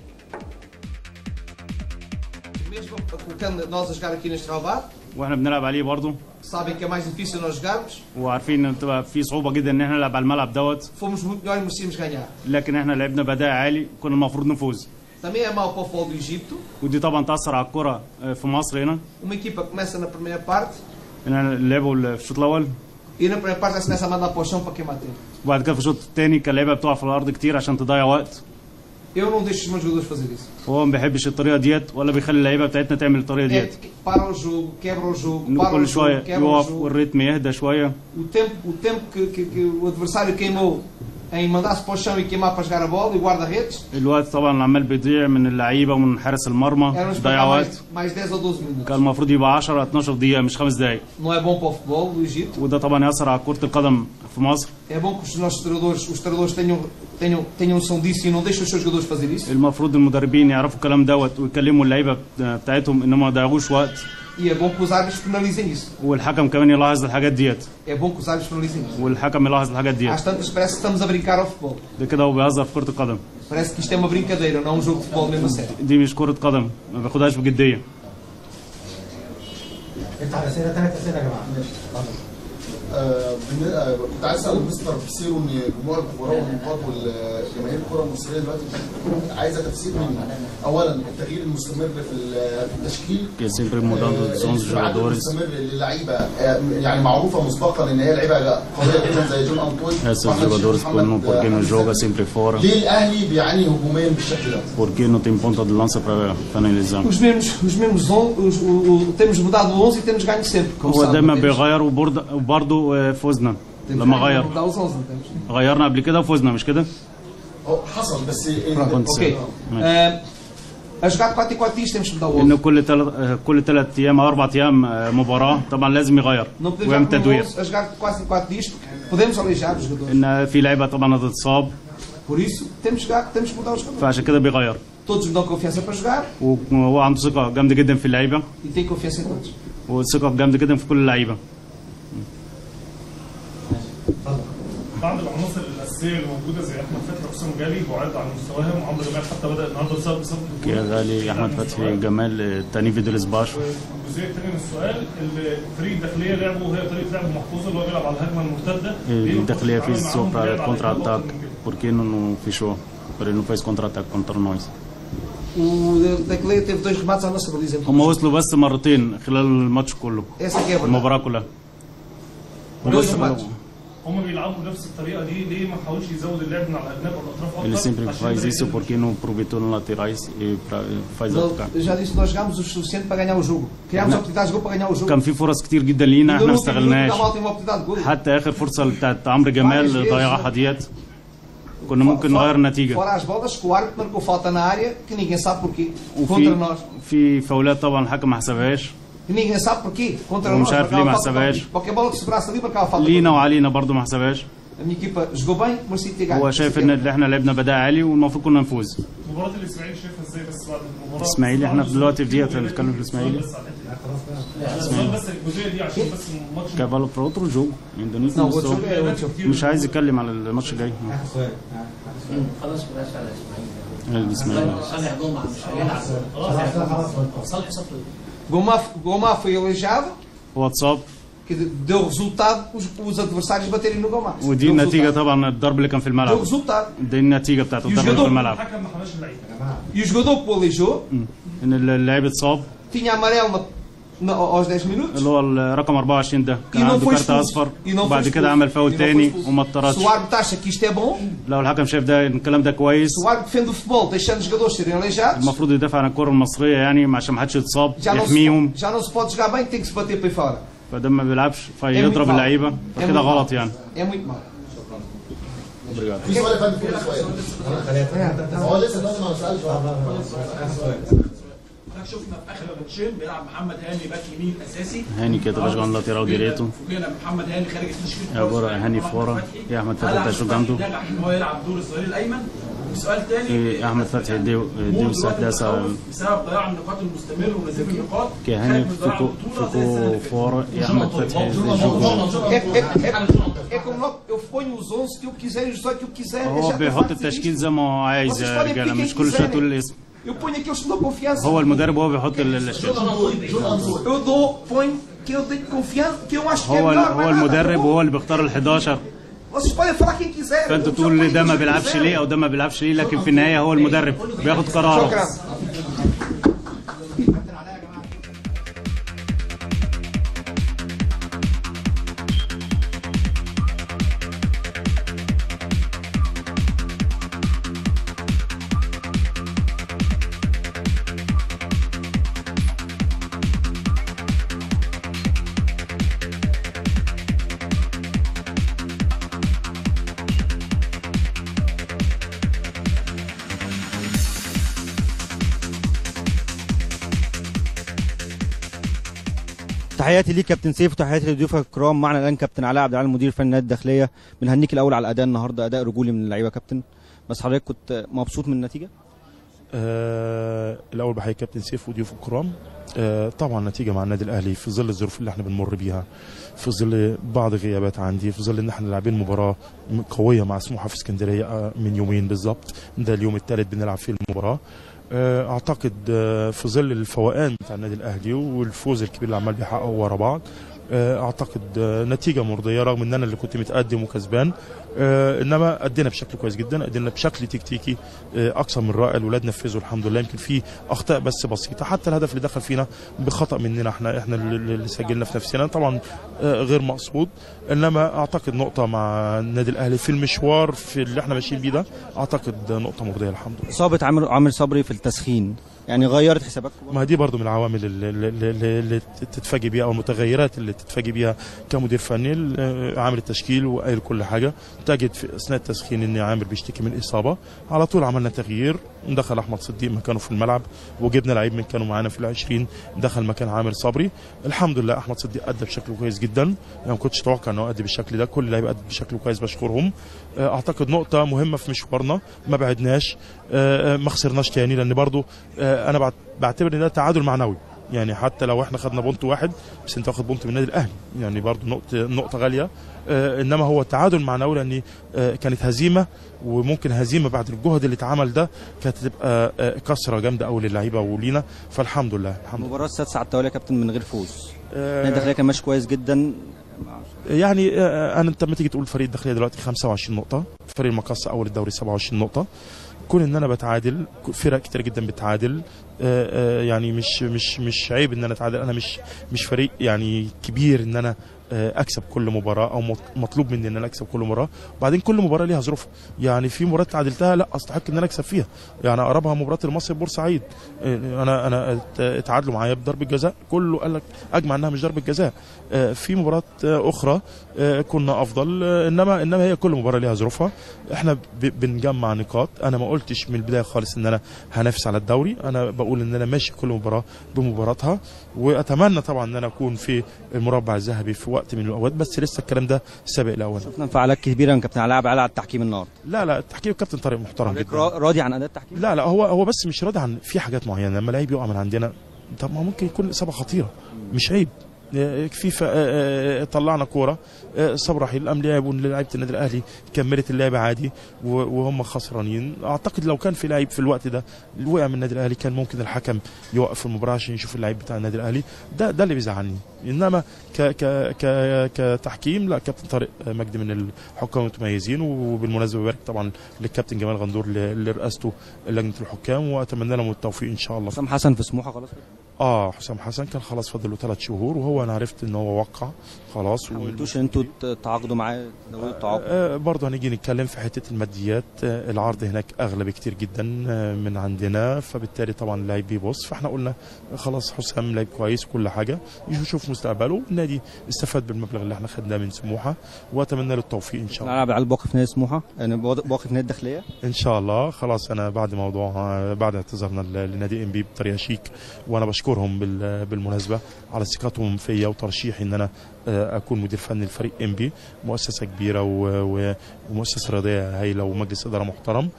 Mesmo colocando nós a jogar aqui neste relvado, واحنا بنلعب عليه برضه sabem que é mais difícil nós jogarmos. وعارفين ان بتبقى في صعوبه جدا ان احنا نلعب على الملعب دوت Fomos muito melhor e merecíamos ganhar. لكن احنا لعبنا باداء عالي كنا المفروض نفوز Também é mau para o futebol do Egito. ودي طبعا تاثر على الكره آه، في مصر هنا Uma equipa começa na primeira parte ان احنا لعبوا في الشوط الاول e na primeira parte já se começa a mandar para o chão para queimar tempo. وبعد كده في الشوط الثاني كان اللعيبه بتقع في الارض كتير عشان تضيع وقت Eu não deixo os meus jogadores fazer isso. وهو ما بيحبش الطريقه ديت ولا بيخلي اللعيبه بتاعتنا تعمل الطريقه É, ديت para o jogo, quebra o jogo, إنه para o كل jogo, شويه quebra o يقف jogo. والريتم يهدى شويه O tempo, o tempo que, que, que o adversário queimou em mandar-se para o chão e queimar para jogar a bola e o guarda-redes, الوقت طبعا عمال بيضيع من اللعيبه ومن حارس المرمى era nos ضيع pagar وقت mais, mais 10 ou 12 minutos. كان المفروض يبقى 10 12 دقيقه مش خمس دقائق Não é bom para o futebol do Egito. وده طبعا ياثر على كره القدم في مصر É bom que os nossos treinadores, os treinadores tenham, tenham, tenham noção disso e não deixem os seus jogadores fazer isso. المفروض المدربين يعرفوا الكلام دوت ويكلموا اللعيبه بتاعتهم ان هم ما يضيعوش وقت E é bom que os árbitros penalizem isso. والحكم كمان يلاحظ الحاجات ديت É bom que os árbitros penalizem isso. والحكم يلاحظ الحاجات ديت Às tantas parece que estamos a brincar ao futebol. ده كده هو بيهزر في كرة القدم Parece que isto é uma brincadeira, não um jogo de futebol mesmo a sério. دي مش كرة قدم ما بياخدهاش بجدية افتح الاسئله ثلاث اسئله يا جماعه آه، بالن- آه، كنت عايز اسال مستر بيسيرو ان جموع الخبراء والنقاد والجماهير الكره المصريه دلوقتي عايزه تفسير من اولا التغيير المستمر في ال- في التشكيل que sempre mudando dos 11 الاستبعاد jogadores المستمر للعيبه آه، يعني معروفه مسبقا ان هي لعيبه قويه جدا زي جون انطوي esses وأحمد شريف jogadores محمد، quando porque آه، não حمدي joga سامي. sempre fora ليه الاهلي بيعاني هجوميا بالشكل ده؟ porque não tem ponta de lança para finalizar Os mesmos, os mesmos on, os, o, o- temos mudado o 11 e temos ganho sempre. Como هو sabe, دايما temos- بيغير وبرضه وبرضه آه، فوزنا temos لما ganho, غير mudar os 11, não temos? غيرنا قبل كده وفوزنا مش كده؟ هو حصل بس Pronto, Aconteceu. ok. Mas- Ah, a jogar 4 e 4 dias temos que mudar o 11. انه كل ثلاث كل ثلاث ايام او اربع ايام آه، مباراه طبعا لازم يغير Não podemos ويعمل jogar com o تدوير 11 a jogar 4 e 4 dias porque podemos aleijar os jogadores. ان في لعيبه طبعا هتتصاب Por isso, temos que, jogar, temos que mudar os jogadores. فعشان كده بيغير Todos me dão confiança para jogar وهو عنده ثقه جامده جدا في اللعيبه e tem confiança em todos. وثقه جامده جدا في كل اللعيبه بعض العناصر الاساسيه اللي موجوده زي احمد فتحي وحسام غالي بعاد عن مستواهم وعمرو جمال حتى بدا النهارده بسبب اصابه كي غالي احمد فتحي جمال آه، تاني فيديو الاسباش الجزئيه الثانيه من السؤال الفريق الداخليه لعبه هي طريقه لعب محفوظه اللي هو بيلعب على الهجمه المرتده ليه ما الداخليه كنتش fez بتتعامل só معاهم para بلعب على contra الهجمة ataque أكتر من كده؟ porque não, não fechou ele não fez contra ataque contra nós O da Cleia teve dois remates à nossa baliza. هم وصلوا بس مرتين خلال الماتش كله Essa aqui é a verdade. المباراه كلها Dois remates. هم بيلعبوا بنفس الطريقه دي ليه ما حاولش يزود اللعب من على الاجناب والاطراف ele اكتر sempre عشان faz يقدر isso يقدر- porque não aproveitou nos laterais e pra, faz Não, atacar eu já disse que nós jogámos o suficiente para ganhar o jogo. Criámos Não. oportunidades de gol para ganhar o jogo. كان في فرص كتير جدا لينا E احنا no ما último minuto استغلناش da malta tem uma oportunidade de gol. حتى اخر فرصه بتاعت عمرو جمال Várias vezes, ضيعها né? ديت كنا ممكن نغير النتيجه Fora as bolas que o árbitro marcou falta na área que ninguém sabe porquê. Contra وفي nós. في فاولات طبعا الحكم ما حسبهاش E ninguém sabe porquê. Contra Vamos nós. já marcava afirmar, falta sabes? contra- Qualquer bola que sobrasse ali marcava falta. لينا contra وعلينا برضه ما حسبهاش nós. A minha equipa jogou bem, merecia ter ganho. هو شايف ان اللي احنا لعبنا بداء عالي والمفروض كنا نفوز مباراه الاسماعيلي شايفها ازاي بس بعد المباراه الاسماعيلي احنا في دلوقتي في ديت هنتكلم في الاسماعيلي بس على الحتة دي. السؤال بس الجزئيه دي عشان بس الماتش كافالو para outro jogo ainda não Não, o outro começou jogo é outro jogo. مش عايز يتكلم على الماتش الجاي اخر سؤال خلاص بلاش على الاسماعيلي الاسماعيلي صالح جمعه مش هيلعب خلاص خلاص صالح صفر Gomar, Gomar foi aleijado, هو اتصاب que deu resultado os, os adversários baterem no Gomar. ودي Deu النتيجه resultado. طبعا الضرب اللي كان في Deu الملعب resultado. دي النتيجه بتاعت الضرب اللي في الملعب الحكم ما حماش اللعيبه E o jogador que o aleijou ان اللاعب اتصاب tinha amarelo na, na, aos 10 minutos. اللي هو الرقم 24 ده E كان não عنده foi كارت expulso. اصفر E não foi وبعد expulso. كده عمل فاول E não foi تاني expulso. وما Se اتطردش o árbitro acha que isto é bom, لو الحكم شايف ده إن الكلام ده كويس se o árbitro defende o futebol deixando os jogadores serem aleijados, المفروض يدافع عن الكره المصريه يعني عشان ما حدش يتصاب já não, يحميهم se, já não se pode jogar bem, tem que se bater para fora. فده ما بيلعبش muito فيضرب mal. اللعيبه É فكده muito غلط mal. يعني É muito mal. في سؤال يا فندم في سؤال هو لسه الناس ما سالش شفنا في اخر الماتشين بيلعب محمد هاني باك يمين اساسي هاني كده باش جون لاتيرال ديريتو فوجئنا محمد هاني خارج التشكيل agora هاني فورا يا احمد فتحي شو عنده نجح ان هو يلعب دور الظهير الايمن وسؤال تاني إيه، احمد فتحي ديو ديو ساداسا بسبب ضياع النقاط المستمر ونزيف النقاط كي هاني خارج من ضياع فيكو البطولة زي السنة اللي فيكو فاتت. فورا يا احمد فتحي É, é, é, é como não, eu ponho os 11 que eu quiser e os 18 que eu quiser. eu هو já بيحط faço التشكيل isto. زي ما هو عايز Vocês يا podem رجاله pedir مش quem كل شويه quiserem. تقول الاسم Eu ponho aqueles que dou confiança. هو المدرب هو بيحط الاشكال Eu dou, ponho que eu tenho confiança, que eu acho que é هو melhor. هو mais nada. المدرب وهو اللي بيختار ال 11 Vocês podem falar quem quiser. فانت Eu تقول لي ponho ده ما quem بيلعبش quiser. ليه او ده ما بيلعبش ليه لكن في النهايه هو المدرب بياخد قراره شكرا تحياتي ليك كابتن سيف وتحياتي لضيوفك الكرام معنا الان كابتن علاء عبد العال مدير الفني النادي الداخليه بنهنيك الاول على الاداء النهارده اداء رجولي من اللعيبه كابتن بس حضرتك كنت مبسوط من النتيجه آه الاول بحيي كابتن سيف وضيوف الكرام آه طبعا نتيجه مع النادي الاهلي في ظل الظروف اللي احنا بنمر بيها في ظل بعض غيابات عندي في ظل ان احنا لاعبين مباراه قويه مع سموحه في اسكندريه آه، من يومين بالظبط ده اليوم الثالث بنلعب فيه المباراه آه، اعتقد آه، في ظل الفوقان بتاع النادي الاهلي والفوز الكبير اللي عمال بيحققه ورا بعض آه، اعتقد آه، نتيجه مرضيه رغم ان انا اللي كنت متقدم وكسبان آه، انما ادينا بشكل كويس جدا ادينا بشكل تكتيكي آه، اكثر من رائع الولاد نفذوا الحمد لله يمكن في اخطاء بس بسيطه حتى الهدف اللي دخل فينا بخطا مننا احنا احنا اللي اللي سجلنا في نفسنا طبعا آه، غير مقصود انما اعتقد نقطه مع النادي الاهلي في المشوار في اللي احنا ماشيين بيه ده اعتقد نقطه مرضيه الحمد لله اصابه عامر عامر صبري في التسخين يعني غيرت حساباتكم ما دي برضو من العوامل اللي, اللي, اللي, اللي تتفاجئ بيها او المتغيرات اللي تتفاجئ بيها كمدير فني ال- عامل التشكيل وقايل كل حاجه تجد في اثناء التسخين ان عامر بيشتكي من اصابه على طول عملنا تغيير دخل احمد صديق مكانه في الملعب وجبنا لعيب من كانوا معانا في العشرين دخل مكان عامر صبري الحمد لله احمد صديق ادى بشكل كويس جدا يعني ما كنتش اتوقع انه ادي بالشكل ده كل اللعيبه ادى بشكل كويس بشكرهم آه، اعتقد نقطه مهمه في مشوارنا ما بعدناش آه، آه، ما خسرناش تاني لان برضو آه، انا بعت- بعتبر ان ده تعادل معنوي يعني حتى لو احنا خدنا بونت واحد بس انت واخد بونت من النادي الاهلي يعني برضو نقطه نقطه غاليه آه انما هو تعادل معنوي لان آه كانت هزيمه وممكن هزيمه بعد الجهد اللي اتعمل ده كانت تبقى آه كسره جامده قوي للعيبه ولينا فالحمد لله الحمد لله المباراه السادسه على التوالي يا كابتن من غير فوز آه، النادي الداخليه كان ماشي كويس جدا يعني آه، انا انت لما تيجي تقول فريق الداخليه دلوقتي 25 نقطه فريق المقصه اول الدوري 27 نقطه كون ان انا بتعادل فرق كتير جدا بتعادل آه، آه، يعني مش مش مش عيب ان انا اتعادل انا مش مش فريق يعني كبير ان انا آه، اكسب كل مباراه او مط- مطلوب مني ان انا اكسب كل مباراه وبعدين كل مباراه ليها ظروفها يعني في مباراه تعادلتها لا استحق ان انا اكسب فيها يعني اقربها مباراه المصري بورسعيد آه، انا انا ات- اتعادلوا معايا بضربه جزاء كله قال لك اجمع انها مش ضربه جزاء آه، في مباراه آه، اخرى آه، كنا افضل آه، انما انما هي كل مباراه ليها ظروفها احنا ب- بنجمع نقاط انا ما قلتش من البدايه خالص ان انا هنافس على الدوري انا بقول ان انا ماشي كل مباراه بمباراتها واتمنى طبعا ان انا اكون في المربع الذهبي في وقت من الاوقات بس لسه الكلام ده سابق الاول شفنا انفعالات كبيره من كابتن علاء عبد العال على التحكيم النهارده لا لا التحكيم كابتن طارق محترم حضرتك جدا را- راضي عن اداء التحكيم لا لا هو هو بس مش راضي عن في حاجات معينه لما لعيب يقع من عندنا طب ما ممكن يكون اصابه خطيره مش عيب آه، في ف- آه، آه، طلعنا كوره آه، صبر رحيل قام لعب لعيبه النادي الاهلي كملت اللعب عادي و- وهم خسرانين اعتقد لو كان في لعيب في الوقت ده اللي وقع من النادي الاهلي كان ممكن الحكم يوقف المباراه عشان يشوف اللعيب بتاع النادي الاهلي ده ده اللي بيزعلني انما ك ك ك كتحكيم لا كابتن طارق مجدي من الحكام المتميزين وبالمناسبه ببارك طبعا للكابتن جمال غندور اللي اللي رئاسته لجنه الحكام واتمنى لهم التوفيق ان شاء الله حسام حسن في سموحه خلاص كده؟ اه حسام حسن كان خلاص فاضل له ثلاث شهور وهو انا عرفت ان هو وقع خلاص ما قلتوش ان انتوا ت- تعاقدوا معاه دوري التعاقد آه برضه هنيجي نتكلم في حته الماديات آه العرض هناك اغلى بكتير جدا آه من عندنا فبالتالي طبعا اللعيب بيبص فاحنا قلنا خلاص حسام لعيب كويس وكل حاجه يشوف مستقبله النادي استفاد بالمبلغ اللي احنا خدناه من سموحه واتمنى له التوفيق ان شاء الله علاء عبد العال باقي في نادي سموحه يعني باقي في نادي الداخليه ان شاء الله خلاص انا بعد موضوع بعد اعتذارنا ل- لنادي ام بي بطريقه شيك وانا بشكرهم بال- بالمناسبه على ثقتهم فيا وترشيحي ان انا آه، اكون مدير فني لفريق ام بي مؤسسه كبيره و- و- ومؤسسه رياضيه هايله ومجلس اداره محترم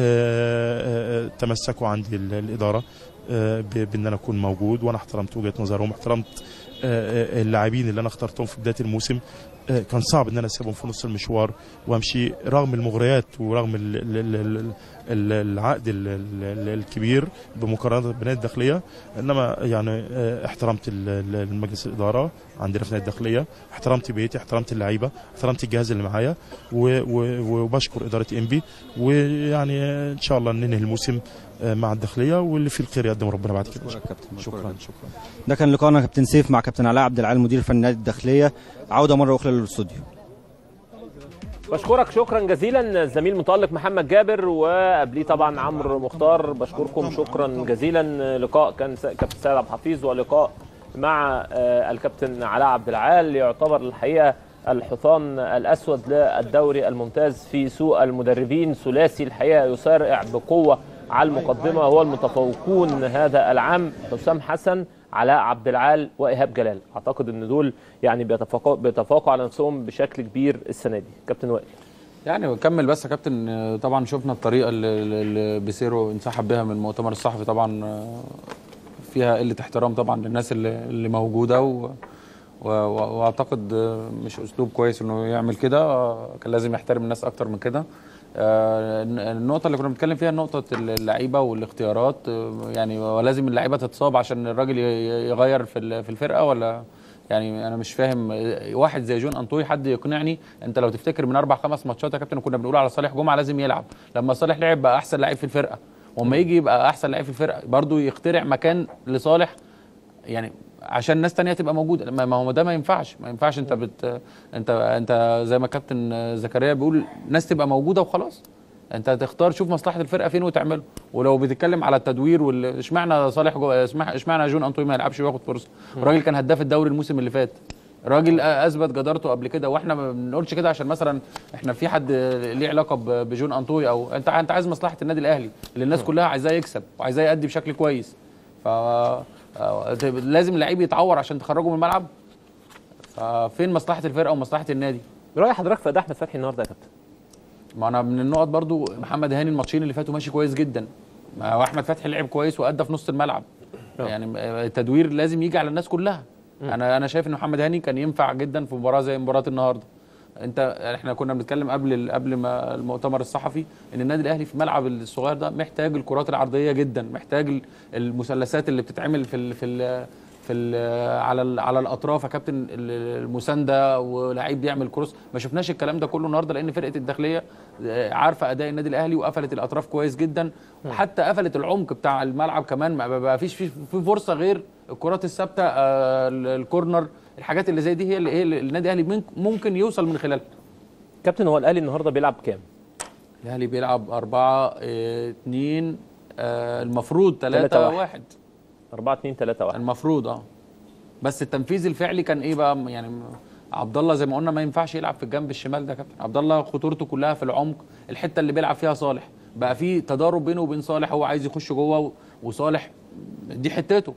آه، آه، تمسكوا عندي ال- الاداره آه، ب- بان انا اكون موجود وانا احترمت وجهه نظرهم احترمت آه، آه، اللاعبين اللي انا اخترتهم في بدايه الموسم آه، كان صعب ان انا اسيبهم في نص المشوار وامشي رغم المغريات ورغم ال ال ال ال ال العقد ال ال الكبير بمقارنه بنادي الداخليه انما يعني آه، احترمت ال- ال- المجلس الاداره عندنا في نادي الداخليه احترمت بيتي احترمت اللعيبه احترمت الجهاز اللي معايا و- و- وبشكر اداره انبي ويعني آه، ان شاء الله ننهي الموسم آه، مع الداخليه واللي فيه الخير يقدم ربنا بعد كده شكرا كابتن شكرا شكرا ده كان لقاءنا كابتن سيف مع كابتن علاء عبد العال مدير فني نادي الداخليه عوده مره اخرى للاستوديو بشكرك شكرا جزيلا الزميل متألق محمد جابر وقبليه طبعا عمرو مختار بشكركم شكرا جزيلا لقاء كان س- كابتن سيد عبد الحفيظ ولقاء مع آه، الكابتن علاء عبد العال يعتبر الحقيقه الحصان الاسود للدوري الممتاز في سوق المدربين ثلاثي الحقيقه يسارع بقوه على المقدمه هو المتفوقون هذا العام حسام حسن علاء عبد العال وايهاب جلال اعتقد ان دول يعني بيتفوقوا بيتفوقوا على نفسهم بشكل كبير السنه دي كابتن وائل يعني كمل بس يا كابتن آه، طبعا شفنا الطريقه اللي, اللي بيسيرو انسحب بها من المؤتمر الصحفي طبعا آه، فيها قله احترام طبعا للناس اللي, اللي موجوده و و- و- واعتقد آه، مش اسلوب كويس انه يعمل كده آه، كان لازم يحترم الناس اكتر من كده آه، النقطة اللي كنا بنتكلم فيها نقطة اللعيبة والاختيارات آه، يعني ولازم اللعيبة تتصاب عشان الراجل ي- يغير في ال- في الفرقة ولا يعني انا مش فاهم آه، واحد زي جون انطوي حد يقنعني انت لو تفتكر من اربع خمس ماتشات يا كابتن كنا بنقول على صالح جمعة لازم يلعب لما صالح لعب بقى احسن لعيب في الفرقة واما يجي يبقى احسن لعيب في الفرقة برضه يخترع مكان لصالح يعني عشان ناس تانية تبقى موجوده ما ما هو ده ما ينفعش ما ينفعش انت بت انت انت زي ما كابتن زكريا بيقول ناس تبقى موجوده وخلاص انت تختار شوف مصلحه الفرقه فين وتعمله ولو بتتكلم على التدوير وال اشمعنى صالح جو... اسمع- اشمعنى جون انطوي ما يلعبش وياخد فرصه الراجل كان هداف الدوري الموسم اللي فات راجل اثبت جدارته قبل كده واحنا ما بنقولش كده عشان مثلا احنا في حد ليه علاقه ب- بجون انطوي او انت انت عايز مصلحه النادي الاهلي اللي الناس كلها عايزاه يكسب وعايزاه يأدي بشكل كويس ف آه، لازم اللعيب يتعور عشان تخرجه من الملعب ففين مصلحه الفرقه ومصلحه النادي رايح حضرتك في اداء احمد فتحي النهارده يا كابتن ما انا من النقط برضو محمد هاني الماتشين اللي فاتوا ماشي كويس جدا ما هو احمد فتحي لعب كويس وادى في نص الملعب يعني التدوير لازم يجي على الناس كلها انا انا شايف ان محمد هاني كان ينفع جدا في مباراه زي مباراه النهارده انت احنا كنا بنتكلم قبل ال- قبل ما المؤتمر الصحفي ان النادي الاهلي في الملعب الصغير ده محتاج الكرات العرضيه جدا محتاج ال- المثلثات اللي بتتعمل في ال في ال في ال على ال على الاطراف يا كابتن ال- المسانده ولاعيب بيعمل كروس ما شفناش الكلام ده كله النهارده لان فرقه الداخليه آه، عارفه اداء النادي الاهلي وقفلت الاطراف كويس جدا وحتى قفلت العمق بتاع الملعب كمان ما بقى فيش في في فرصه غير الكرات الثابته آه، ال- الكورنر الحاجات اللي زي دي هي اللي هي اللي النادي الاهلي من- ممكن يوصل من خلالها كابتن هو الاهلي النهارده بيلعب كام الاهلي بيلعب 4 2 المفروض 3 تلاتة 1 4 2 3 1 المفروض اه بس التنفيذ الفعلي كان ايه بقى يعني م- عبد الله زي ما قلنا ما ينفعش يلعب في الجنب الشمال ده يا كابتن عبد الله خطورته كلها في العمق الحته اللي بيلعب فيها صالح بقى في تضارب بينه وبين صالح هو عايز يخش جوه و- وصالح دي حتته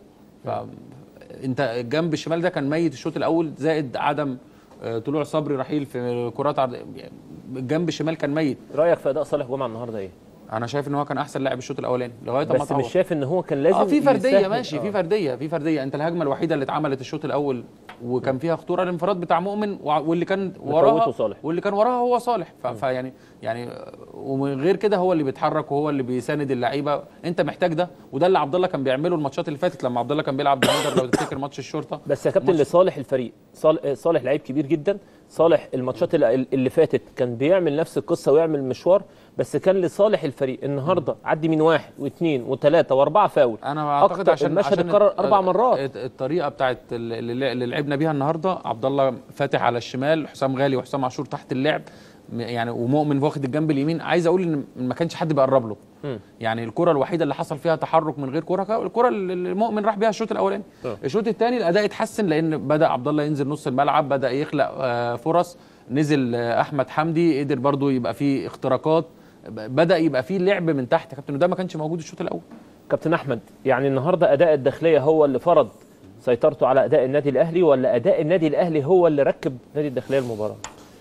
فانت الجنب الشمال ده كان ميت الشوط الاول زائد عدم آه، طلوع صبري رحيل في كرات عرض يعني الجنب الشمال كان ميت رايك في اداء صالح جمعه النهارده ايه انا شايف ان هو كان احسن لاعب الشوط الاولاني لغايه ما بس اتعور. مش شايف ان هو كان لازم اه في فرديه يسهل. ماشي آه. في فرديه في فرديه انت الهجمه الوحيده اللي اتعملت الشوط الاول وكان فيها خطوره الانفراد بتاع مؤمن وع- واللي كان وراها فوته صالح. واللي كان وراها هو صالح ف- فيعني يعني ومن غير كده هو اللي بيتحرك وهو اللي بيساند اللعيبه انت محتاج ده وده اللي عبد الله كان بيعمله الماتشات اللي فاتت لما عبد الله كان بيلعب ديفندر لو تفتكر ماتش الشرطه بس يا كابتن لصالح الفريق صالح, صالح لعيب كبير جدا صالح الماتشات اللي اللي فاتت كان بيعمل نفس القصه ويعمل مشوار بس كان لصالح الفريق النهارده عدي من واحد واثنين وثلاثه واربعه فاول انا اعتقد أكتر- عشان المشهد عشان اتكرر اربع الت- مرات الت- الطريقه بتاعت اللي, اللي لعبنا بيها النهارده عبد الله فاتح على الشمال حسام غالي وحسام عاشور تحت اللعب م- يعني ومؤمن واخد الجنب اليمين عايز اقول ان ما كانش حد بيقرب له مم. يعني الكره الوحيده اللي حصل فيها تحرك من غير كره الكره اللي المؤمن راح بيها الشوط الاولاني آه. الشوط الثاني الاداء اتحسن لان بدا عبد الله ينزل نص الملعب بدا يخلق آه، فرص نزل آه، احمد حمدي قدر برضو يبقى فيه اختراقات ب- بدا يبقى فيه لعب من تحت يا كابتن وده ما كانش موجود الشوط الاول كابتن احمد يعني النهارده اداء الداخليه هو اللي فرض سيطرته على اداء النادي الاهلي ولا اداء النادي الاهلي هو اللي ركب نادي الداخليه المباراه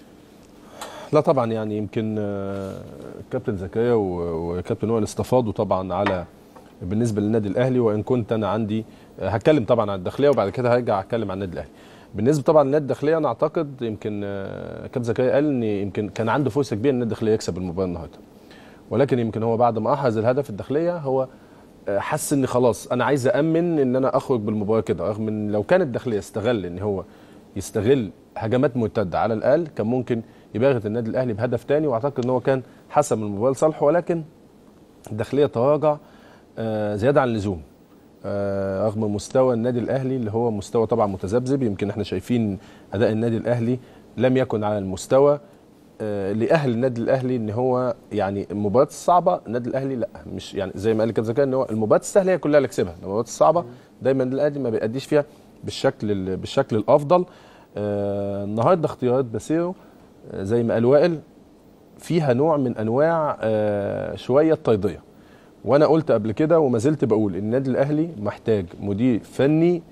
لا طبعا يعني يمكن آه، كابتن زكريا و- وكابتن وائل استفاضوا طبعا على بالنسبه للنادي الاهلي وان كنت انا عندي آه، هتكلم طبعا عن الداخليه وبعد كده هرجع اتكلم عن النادي الاهلي بالنسبه طبعا للنادي الداخليه انا اعتقد يمكن آه، كابتن زكريا قال ان يمكن كان عنده فرصه كبيره ان النادي الداخليه يكسب المباراه النهارده ولكن يمكن هو بعد ما احرز الهدف الداخليه هو آه، حس ان خلاص انا عايز امن ان انا اخرج بالمباراه كده رغم ان لو كان الداخليه استغل ان هو يستغل هجمات مرتده على الاقل كان ممكن يباغت النادي الاهلي بهدف تاني واعتقد ان هو كان حسم المباراه لصالحه ولكن الداخليه تراجع آه، زياده عن اللزوم آه، رغم مستوى النادي الاهلي اللي هو مستوى طبعا متذبذب يمكن احنا شايفين اداء النادي الاهلي لم يكن على المستوى آه، اللي اهل النادي الاهلي ان هو يعني المباريات الصعبه النادي الاهلي لا مش يعني زي ما قال كابتن زكريا ان هو المباريات السهله هي كلها اللي يكسبها المباريات الصعبه دايما النادي الاهلي ما بيأديش فيها بالشكل ال- بالشكل الافضل آه، النهارده اختيارات باسيرو آه، زي ما قال وائل فيها نوع من انواع آه، شويه تيضيه وانا قلت قبل كده وما زلت بقول ان النادي الاهلي محتاج مدير فني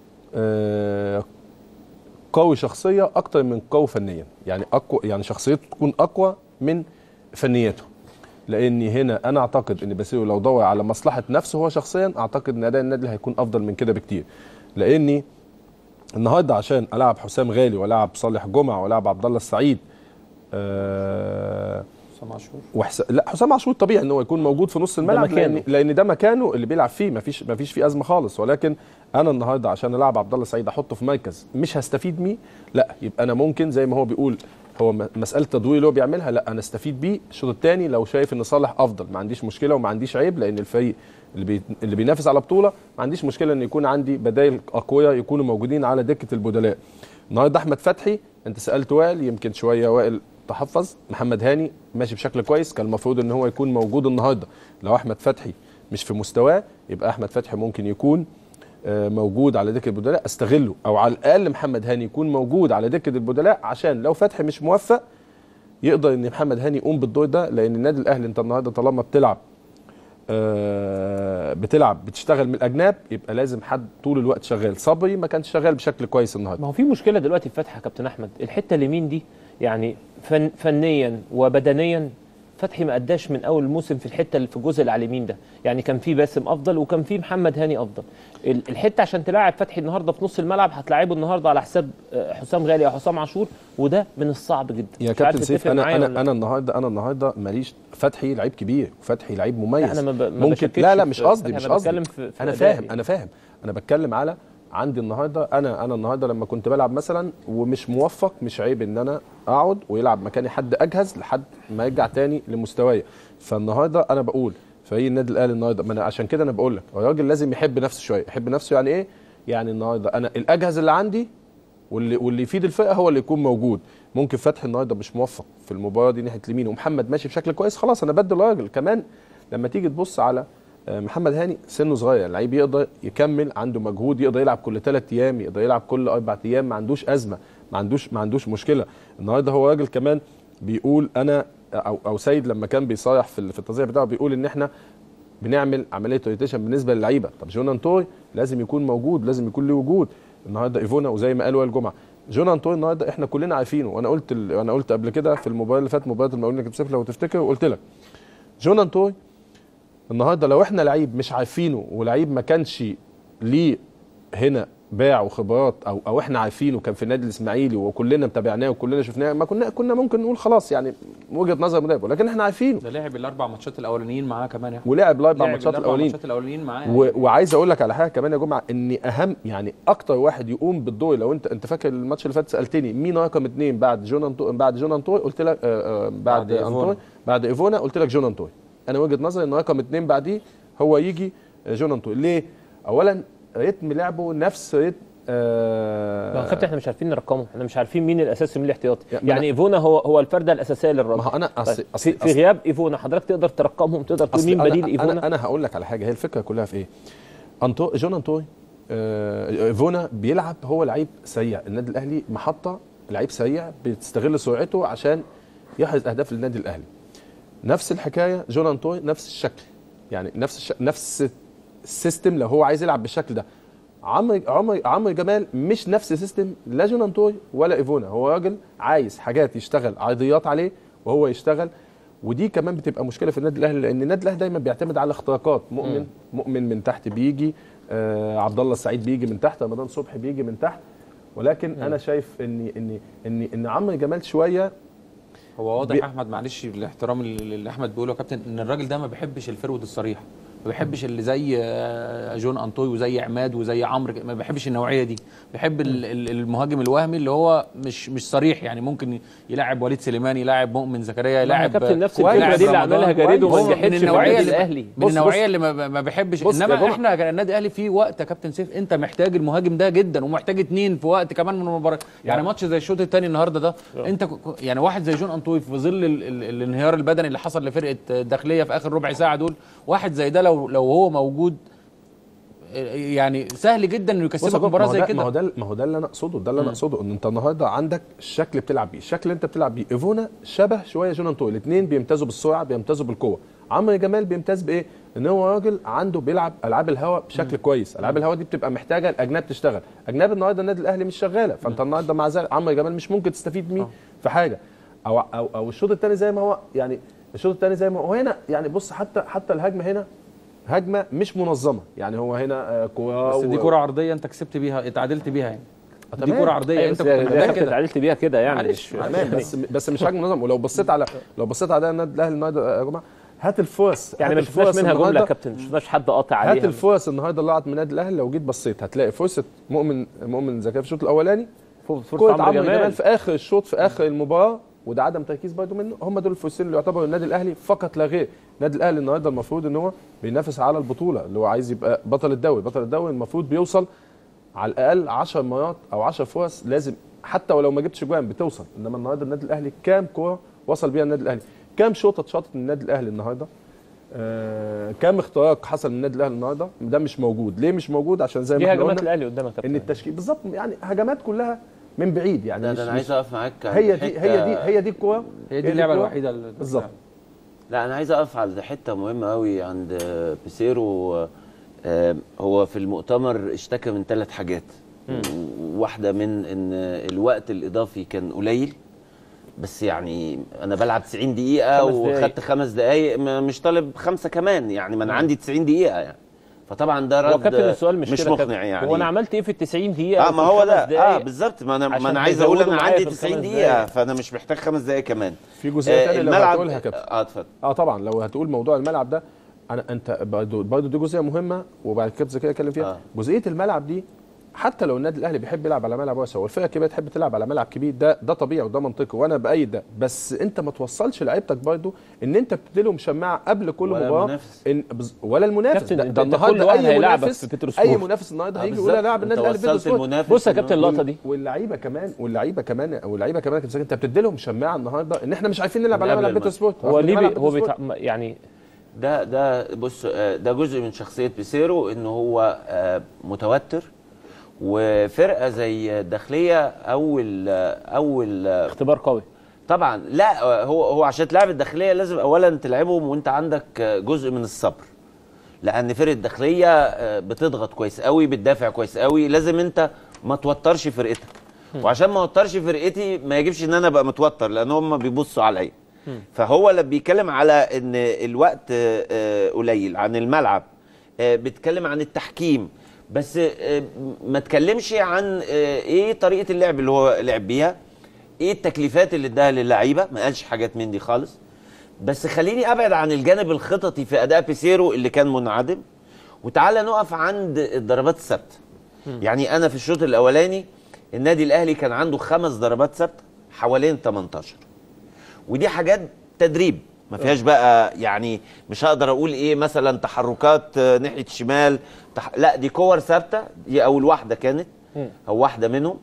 آه، قوي شخصيه اكتر من قوي فنيا يعني اقوى يعني شخصيته تكون اقوى من فنياته لان هنا انا اعتقد ان باسيلو لو دور على مصلحه نفسه هو شخصيا اعتقد ان اداء النادي هيكون افضل من كده بكتير لاني النهارده عشان العب حسام غالي والعب صالح جمعه والعب عبد الله السعيد آه حسام عاشور وحس... لا حسام عاشور طبيعي ان هو يكون موجود في نص الملعب مكانه. لان لان ده مكانه اللي بيلعب فيه مفيش مفيش فيه ازمه خالص ولكن انا النهارده عشان العب عبد الله السعيد احطه في مركز مش هستفيد بيه لا يبقى انا ممكن زي ما هو بيقول هو م- مساله تدوير اللي هو بيعملها لا انا استفيد بيه الشوط الثاني لو شايف ان صالح افضل ما عنديش مشكله وما عنديش عيب لان الفريق اللي بي... اللي بينافس على بطوله ما عنديش مشكله ان يكون عندي بدائل اقوياء يكونوا موجودين على دكه البدلاء النهارده احمد فتحي انت سالت وائل يمكن شويه وائل تحفظ محمد هاني ماشي بشكل كويس كان المفروض ان هو يكون موجود النهارده لو احمد فتحي مش في مستواه يبقى احمد فتحي ممكن يكون آه، موجود على دكه البدلاء استغله او على الاقل محمد هاني يكون موجود على دكه البدلاء عشان لو فتحي مش موفق يقدر ان محمد هاني يقوم بالدور ده لان النادي الاهلي انت النهارده طالما بتلعب آه، بتلعب بتشتغل من الاجناب يبقى لازم حد طول الوقت شغال صبري ما كانش شغال بشكل كويس النهارده ما هو في مشكله دلوقتي في فتحي يا كابتن احمد الحته اليمين دي يعني فن فنيا وبدنيا فتحي ما اداش من اول الموسم في الحته اللي في الجزء اللي على اليمين ده يعني كان في باسم افضل وكان في محمد هاني افضل ال- الحته عشان تلاعب فتحي النهارده في نص الملعب هتلاعبه النهارده على حساب آه، حسام غالي او حسام عاشور وده من الصعب جدا يا مش عارف كابتن سيف تتفق انا معايا انا ولا لا؟ انا النهارده انا النهارده ماليش فتحي لعيب كبير وفتحي لعيب مميز لا، أنا ما ب- ما ممكن بشككش لا لا في مش قصدي فتحي، مش أنا قصدي بتكلم في- في انا أدائي. فاهم انا فاهم انا بتكلم على عندي النهارده انا انا النهارده لما كنت بلعب مثلا ومش موفق مش عيب ان انا اقعد ويلعب مكاني حد اجهز لحد ما يرجع تاني لمستواي فالنهارده انا بقول فريق النادي الاهلي النهارده ما انا عشان كده انا بقول لك الراجل لازم يحب نفسه شويه يحب نفسه يعني ايه يعني النهارده انا الاجهز اللي عندي واللي واللي يفيد الفرقه هو اللي يكون موجود ممكن فتحي النهارده مش موفق في المباراه دي ناحيه اليمين ومحمد ماشي بشكل كويس خلاص انا بدل الراجل كمان لما تيجي تبص على آه، محمد هاني سنه صغير اللعيب يقدر يكمل عنده مجهود يقدر يلعب كل ثلاث ايام يقدر يلعب كل اربع ايام ما عندوش ازمه ما عندوش ما عندوش مشكله النهارده هو راجل كمان بيقول انا او او سيد لما كان بيصارح في ال- في التصريح بتاعه بيقول ان احنا بنعمل عمليه روتيشن بالنسبه للعيبه طب جونان توي لازم يكون موجود لازم يكون له وجود النهارده ايفونا وزي ما قال وائل جمعه جونان توي النهارده احنا كلنا عارفينه وانا قلت ال... انا قلت قبل كده في المباراه اللي فاتت مباراه المقاولين كابتن سيف لو تفتكر وقلت لك جونان توي النهارده لو احنا لعيب مش عارفينه ولعيب ما كانش ليه هنا باع وخبرات او او احنا عارفينه كان في النادي الاسماعيلي وكلنا متابعناه وكلنا شفناه ما كنا كنا ممكن نقول خلاص يعني وجهه نظر مدرب ولكن احنا عارفينه ده لعب الاربع ماتشات الاولانيين معاه كمان يعني ولعب الاربع لعب ماتشات الأربع الاولين ماتشات الاولانيين معاه و... وعايز اقول لك على حاجه كمان يا جماعه ان اهم يعني اكتر واحد يقوم بالدور لو انت انت فاكر الماتش اللي فات سالتني مين رقم اثنين بعد جون أنتو... بعد جون انطوي قلت لك آه آه بعد, بعد بعد إيفونا. انطوي بعد ايفونا قلت لك جون انطوي انا وجهه نظري ان رقم اثنين بعديه هو يجي آه، جون انطوي ليه؟ اولا رتم لعبه نفس رتم ما هو آه كابتن احنا مش عارفين نرقمه احنا مش عارفين مين الاساسي ومين الاحتياطي يعني يعني ايفونا هو هو الفرده الاساسيه للراجل ما هو أنا أصل- طيب، أصل- في, في أصل- غياب ايفونا حضرتك تقدر ترقمهم تقدر تقول أصل مين أنا- بديل ايفونا انا انا هقول لك على حاجه هي الفكره كلها في ايه؟ أنتو جون انطوي آه ايفونا بيلعب هو لعيب سريع النادي الاهلي محطه لعيب سريع بتستغل سرعته عشان يحرز اهداف للنادي الاهلي نفس الحكايه جون انطوي نفس الشكل يعني نفس الش... نفس السيستم لو هو عايز يلعب بالشكل ده عمرو عمرو عمرو جمال مش نفس سيستم لا جون انطوي ولا ايفونا هو راجل عايز حاجات يشتغل عرضيات عليه وهو يشتغل ودي كمان بتبقى مشكله في النادي الاهلي لان النادي الاهلي دايما بيعتمد على اختراقات مؤمن مم. مؤمن من تحت بيجي آه عبد الله السعيد بيجي من تحت رمضان صبحي بيجي من تحت ولكن انا شايف ان ان ان ان عمرو جمال شويه هو واضح بي- يا احمد معلش الاحترام اللي اللي احمد بيقوله يا كابتن ان الراجل ده ما بيحبش الفرود الصريح ما بيحبش اللي زي آه، جون انطوي وزي عماد وزي عمرو ما بيحبش النوعيه دي بيحب ال- ال- المهاجم الوهمي اللي هو مش مش صريح يعني ممكن يلاعب وليد سليمان يلاعب مؤمن زكريا يلاعب كابتن نفس يلاعب الفكرة دي اللي رمضان. عملها جاريدو وما هو نجحتش من في النوعيه النادي اللي الأهلي. من بص- النوعيه بص- اللي ما, ما بيحبش بص يا انما جماعة. احنا كان النادي الاهلي في وقت يا كابتن سيف انت محتاج المهاجم ده جدا ومحتاج اتنين في وقت كمان من المباراه يعني ماتش زي الشوط الثاني النهارده ده انت ك- ك- يعني واحد زي جون انطوي في ظل ال- ال- الانهيار البدني اللي حصل لفرقه الداخليه في اخر ربع ساعه دول واحد زي ده لو لو هو موجود يعني سهل جدا انه بص يا يكسبك جماعة، مباراه ما هو زي ده- كده ما هو ده ما هو ده اللي انا اقصده ده اللي انا اقصده ان انت النهارده عندك الشكل بتلعب بيه الشكل اللي انت بتلعب بيه ايفونا شبه شويه جون انطوي الاثنين بيمتازوا بالسرعه بيمتازوا بالقوه عمرو جمال بيمتاز بايه ان هو راجل عنده بيلعب العاب الهواء بشكل كويس العاب الهواء دي بتبقى محتاجه الاجناب تشتغل اجناب النهارده النادي الاهلي مش شغاله فانت النهارده مع ذلك عمرو جمال مش ممكن تستفيد بيه في حاجه او او او الشوط الثاني زي ما هو يعني الشوط الثاني زي ما هو هنا يعني بص حتى حتى الهجمه هنا هجمه مش منظمه يعني هو هنا آه، كوره بس دي كره عرضيه انت كسبت بيها اتعادلت بيها يعني دي تمام. كره عرضيه أيوة، انت بس كنت ده محتاج كابتن كده اتعادلت بيها كده يعني معلش مش- تمام بس بس مش حجم منظم ولو بصيت على لو بصيت على النادي الاهلي النهارده يا جماعه هات الفرص يعني هات ما شفناش الفرص منها جمله يا النهاردة. كابتن ما شفناش حد قاطع هات عليها الفرص النهارده اللي قعدت من النادي الاهلي لو جيت بصيت هتلاقي فرصه مؤمن مؤمن زكريا في الشوط الاولاني فرصة كرة عمرو عمرو جمال. جمال في اخر الشوط في اخر المباراه وده عدم تركيز برضه منه هم دول الفرصتين اللي يعتبروا النادي الاهلي فقط لا غير النادي الاهلي النهارده المفروض ان هو بينافس على البطوله اللي هو عايز يبقى بطل الدوري بطل الدوري المفروض بيوصل على الاقل 10 مرات او 10 فرص لازم حتى ولو ما جبتش جوان بتوصل انما النهارده النادي الاهلي كام كوره وصل بيها النادي الاهلي كام شوطه اتشاطت من النادي الاهلي النهارده آه كام اختراق حصل من النادي الاهلي النهارده ده مش موجود ليه مش موجود عشان زي ما دي احنا هجمات قلنا الاهلي قدامك يا ان التشكيل بالظبط يعني هجمات كلها من بعيد يعني لا مش ده انا مش- عايز اقف معاك عند هي دي حتة- هي دي هي دي الكوره هي دي اللعبه الكورة. الوحيده اللي بالظبط لا انا عايز اقف على حته مهمه قوي عند آه، بيسيرو آه، هو في المؤتمر اشتكى من ثلاث حاجات واحده من ان الوقت الاضافي كان قليل بس يعني انا بلعب 90 دقيقه خمس دقايق. وخدت خمس دقايق ما- مش طالب خمسه كمان يعني ما انا عندي 90 دقيقه يعني فطبعا ده هو رد كابتن السؤال مش, مش كده كابتن. مقنع يعني هو انا عملت ايه في ال 90 دقيقه اه أو ما في هو الخمس ده اه دقايق بالظبط ما انا ما عشان انا عايز اقول هيزودوا انا معايا عندي في 90 الخمس دقيقه دقايق. فانا مش محتاج خمس دقايق كمان في جزئيه ثانيه لو الملعب- هتقولها يا كابتن اه اتفضل اه طبعا لو هتقول موضوع الملعب ده انا انت برضه برضه دي جزئيه مهمه وبعد كده زكريا اتكلم فيها آه. جزئيه الملعب دي حتى لو النادي الاهلي بيحب يلعب على ملعب واسع والفرقه الكبيره تحب تلعب على ملعب كبير ده ده طبيعي وده منطقي وانا بايد ده بس انت ما توصلش لعيبتك برضه ان انت بتدي لهم شماعه قبل كل ولا مباراه المنافس. إن بز- ولا المنافس كابتن، ده, انت- ده انت كل النهارده واحد اي هيلاعبك منافس في بيتروسبورت. اي منافس النهارده آه هيجي بالظبط. يقول هلاعب انت النادي الاهلي في وصلت بيتروسبورت. المنافس بص يا كابتن اللقطه دي واللعيبه كمان واللعيبه كمان واللعيبه كمان يا كابتن زكي، انت بتدي لهم شماعه النهارده ان احنا مش عارفين نلعب من على قبل ملعب الماتش. بيتروسبورت هو ليه بي ملعب هو بيتروسبورت. بيتع... يعني ده ده بص آه، ده جزء من شخصيه بيسيرو ان هو آه، متوتر وفرقه زي الداخليه اول آه، اول آه، اختبار قوي طبعا لا آه، هو هو عشان تلعب الداخليه لازم اولا تلعبهم وانت عندك آه، جزء من الصبر لان فرقه الداخليه آه، بتضغط كويس قوي بتدافع كويس قوي لازم انت ما توترش فرقتك وعشان ما اوترش فرقتي ما يجبش ان انا ابقى متوتر لان هم بيبصوا عليا فهو لما بيتكلم على ان الوقت آه، آه، قليل عن الملعب آه، بيتكلم عن التحكيم بس آه، ما تكلمش عن آه، ايه طريقه اللعب اللي هو لعب بيها ايه التكليفات اللي اداها للعيبه ما قالش حاجات من دي خالص بس خليني ابعد عن الجانب الخططي في اداء بيسيرو اللي كان منعدم وتعالى نقف عند الضربات الثابته يعني انا في الشوط الاولاني النادي الاهلي كان عنده خمس ضربات ثابته حوالين 18 ودي حاجات تدريب ما فيهاش بقى يعني مش هقدر اقول ايه مثلا تحركات آه، ناحيه الشمال تح... لا دي كور ثابته دي اول واحده كانت او واحده منهم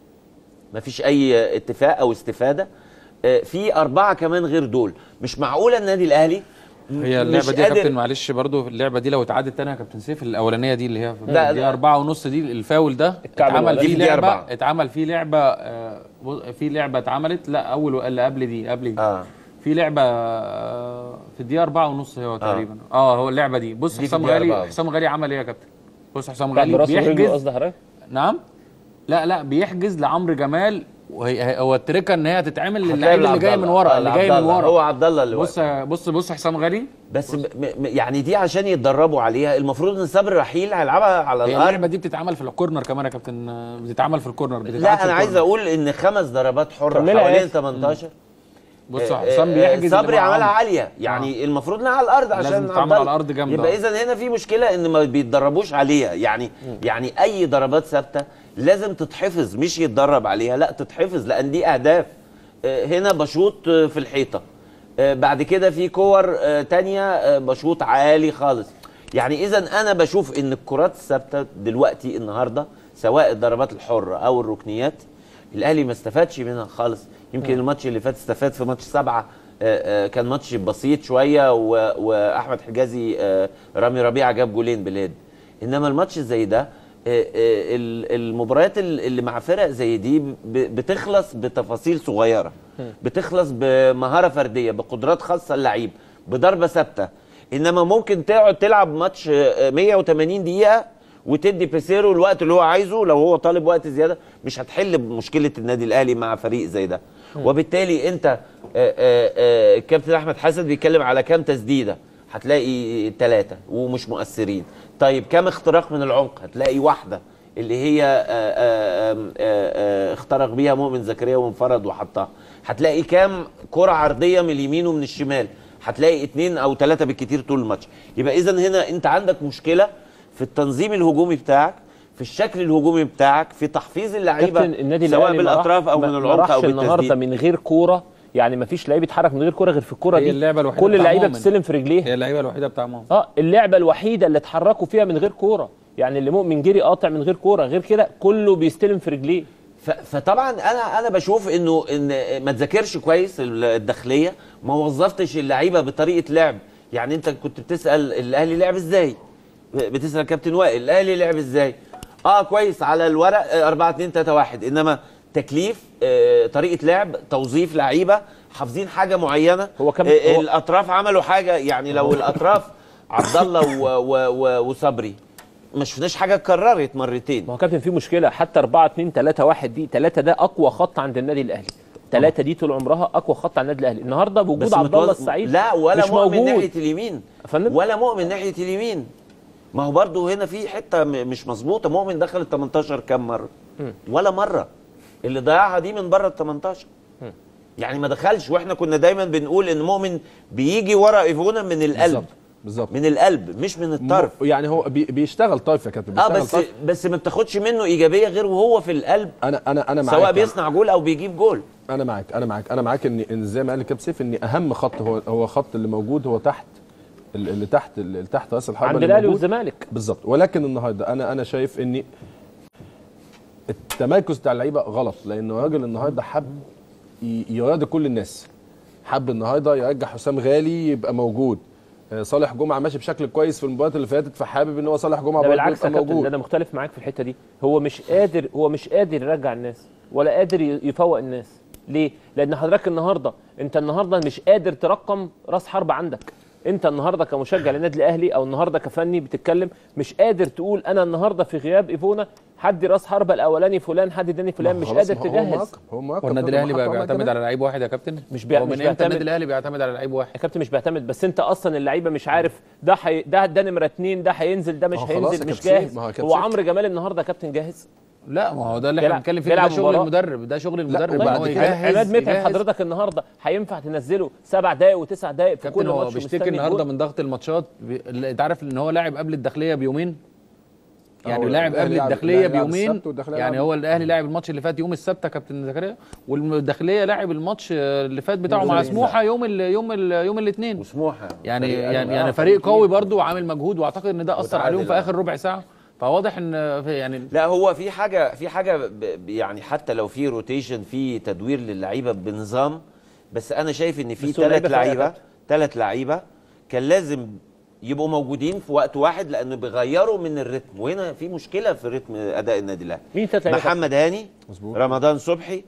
ما فيش اي اتفاق او استفاده آه، في اربعه كمان غير دول مش معقوله النادي الاهلي م- هي اللعبه مش دي يا قادر- كابتن معلش برضو اللعبه دي لو اتعادت تاني يا كابتن سيف الاولانيه دي اللي هي في لا، دي لا. أربعة ونص دي الفاول ده الكعب اتعمل الأولاني. فيه دي في دي لعبه أربعة. اتعمل فيه لعبه آه، بص- في لعبه اتعملت لا اول اللي قبل دي قبل دي اه في لعبه آه، في الدقيقه أربعة ونص هو تقريبا اه هو اللعبه دي بص دي في حسام الدقيقة غالي أربعة. حسام غالي عمل ايه يا كابتن بص حسام بتاع غالي براسه ورجله بيحجز قصدي حضرتك نعم لا لا بيحجز لعمرو جمال وهي هي- هو التركه ان هي تتعمل هتلاقي للعيب اللي لعبد جاي الله. من ورا آه، اللي جاي لعبد من الله. ورا هو عبد الله اللي بص بص بص حسام غالي بس ب... م... م- يعني دي عشان يتدربوا عليها المفروض ان صبري رحيل هيلعبها على هي الارض اللعبه دي بتتعمل في الكورنر كمان يا كابتن آه، بتتعمل في الكورنر بتتعمل لا في انا عايز الكورنر. اقول ان خمس ضربات حره كملها حوالين يا 18 بص آه، حسام آه، بيحجز اللي صبري مع عملها عمرو. عاليه يعني المفروض انها على الارض لازم عشان تتعمل عبد على الله. الأرض جامدة. يبقى اذا هنا في مشكله ان ما بيتدربوش عليها يعني يعني اي ضربات ثابته لازم تتحفظ مش يتدرب عليها لا تتحفظ لان دي اهداف آه، هنا بشوط آه، في الحيطه آه، بعد كده في كور آه، تانية آه، بشوط عالي خالص يعني اذا انا بشوف ان الكرات الثابته دلوقتي النهارده سواء الضربات الحره او الركنيات الاهلي ما استفادش منها خالص يمكن الماتش اللي فات استفاد في ماتش سبعة آه، آه، كان ماتش بسيط شويه و- واحمد حجازي آه، رامي ربيعه جاب جولين باليد انما الماتش زي ده آه، آه، ال- المباريات ال- اللي مع فرق زي دي ب- بتخلص بتفاصيل صغيره بتخلص بمهاره فرديه بقدرات خاصه اللعيب بضربه ثابته انما ممكن تقعد تلعب ماتش آه، 180 دقيقه وتدي بيسيرو الوقت اللي هو عايزه لو هو طالب وقت زياده مش هتحل مشكله النادي الاهلي مع فريق زي ده وبالتالي انت آه، آه، آه، الكابتن احمد حسن بيتكلم على كام تسديده هتلاقي ثلاثه ومش مؤثرين طيب كام اختراق من العمق هتلاقي واحده اللي هي آه، آه، آه، آه، اخترق بيها مؤمن زكريا وانفرد وحطها هتلاقي كام كرة عرضية من اليمين ومن الشمال هتلاقي اتنين او ثلاثة بالكتير طول الماتش يبقى اذا هنا انت عندك مشكلة في التنظيم الهجومي بتاعك في الشكل الهجومي بتاعك في تحفيز اللعيبة كابتن النادي سواء الأهلي ما راح- بالاطراف او ما- من ما العمق راحش او النهارده بالتسديد من غير كوره يعني ما فيش لعيب يتحرك من غير كوره غير في الكوره هي دي اللعبه الوحيده كل بتاع اللعيبه مؤمن. بتستلم في رجليها هي اللعيبه الوحيده بتاع مؤمن اه اللعبه الوحيده اللي اتحركوا فيها من غير كوره يعني اللي مؤمن جري قاطع من غير كوره غير كده كله بيستلم في رجليه ف- فطبعا انا انا بشوف انه ان ما تذاكرش كويس ال- الداخليه ما وظفتش اللعيبه بطريقه لعب يعني انت كنت بتسال الاهلي لعب ازاي بتسال كابتن وائل الاهلي لعب ازاي اه كويس على الورق آه، 4 2 3 1 انما تكليف آه، طريقه لعب توظيف لعيبه حافظين حاجه معينه هو كم آه، هو الاطراف عملوا حاجه يعني لو الاطراف عبد الله و- و- و- وصبري ما شفناش حاجه اتكررت مرتين ما هو كابتن في مشكله حتى 4 2 3 1 دي 3 ده اقوى خط عند النادي الاهلي 3 دي طول عمرها اقوى خط عند النادي الاهلي النهارده بوجود بس عبد الله متوز- السعيد لا ولا مش مؤمن موجود ناحيه اليمين فندم؟ ولا مؤمن ناحيه اليمين ما هو برضه هنا في حته م- مش مظبوطه مؤمن دخل ال 18 كام مره مم. ولا مره اللي ضيعها دي من بره ال 18 مم. يعني ما دخلش واحنا كنا دايما بنقول ان مؤمن بيجي ورا ايفونا من القلب بالظبط بالظبط من القلب مش من الطرف يعني هو بي بيشتغل طيف يا كابتن اه بيشتغل بس طيف. بس ما بتاخدش منه ايجابيه غير وهو في القلب انا انا انا معاك سواء يعني. بيصنع جول او بيجيب جول انا معاك انا معاك انا معاك ان ان زي ما قال الكابتن سيف ان اهم خط هو هو خط اللي موجود هو تحت ال- اللي تحت اللي تحت راس الحربه عند اللي الاهلي موجود. والزمالك بالظبط ولكن النهارده انا انا شايف ان التمركز بتاع اللعيبه غلط لان الراجل النهارده حب ي- يراضي كل الناس حب النهارده يرجع حسام غالي يبقى موجود آه، صالح جمعه ماشي بشكل كويس في المباريات اللي فاتت فحابب ان هو صالح جمعه ده برضه بالعكس يا يبقى كابتن ده انا مختلف معاك في الحته دي هو مش قادر هو مش قادر يرجع الناس ولا قادر ي- يفوق الناس ليه لان حضرتك النهارده انت النهارده مش قادر ترقم راس حرب عندك انت النهارده كمشجع للنادي الاهلي او النهارده كفني بتتكلم مش قادر تقول انا النهارده في غياب ايفونا حد راس حربه الاولاني فلان حد الثاني فلان مش قادر تجهز هو والنادي الاهلي بقى بيعتمد على لعيب واحد يا كابتن مش بيع- هو مش من امتى بيعتمد. النادي الاهلي بيعتمد على لعيب واحد يا كابتن مش بيعتمد بس انت اصلا اللعيبه مش عارف ده حي... ده ده نمره اتنين ده هينزل ده مش ما هو خلاص هينزل يا مش كابتن، جاهز ما هو يا كابتن هو عمرو جمال النهارده كابتن جاهز لا ما هو ده اللي احنا بيلعب- بنتكلم فيه بيلعب ده شغل مباراة. المدرب ده شغل المدرب طيب، ان هو يجهز عماد متعب يجهز. حضرتك النهارده هينفع تنزله سبع دقائق وتسع دقائق في كابتن كل هو ماتش بيشتكي مستني النهارده الجول. من ضغط الماتشات بي- اللي- انت عارف ان هو لاعب قبل الداخليه بيومين يعني هو لاعب الأهلي قبل لعب- الداخليه الأهلي لعب بيومين السبت والداخلية يعني لعب- هو الاهلي لاعب الماتش اللي فات يوم السبت يا كابتن زكريا والداخليه لاعب الماتش اللي فات بتاعه مع يوم سموحه يوم ال يوم ال يوم الاثنين وسموحه يعني فريق يعني قوي. يعني آه، فريق فريق قوي كبير. برضه وعامل مجهود واعتقد ان ده اثر وتعادل، عليهم في آه. اخر ربع ساعه فواضح ان في يعني لا هو في حاجه في حاجه ب- ب- يعني حتى لو في روتيشن في تدوير للعيبه بنظام بس انا شايف ان في بس هو اللعيبة ثلاث فايقة لعيبه كابتن. ثلاث لعيبه كان لازم يبقوا موجودين في وقت واحد لانه بيغيروا من الريتم وهنا في مشكله في رتم اداء النادي الاهلي مين ثلاث لعيبة محمد هاني مظبوط. رمضان صبحي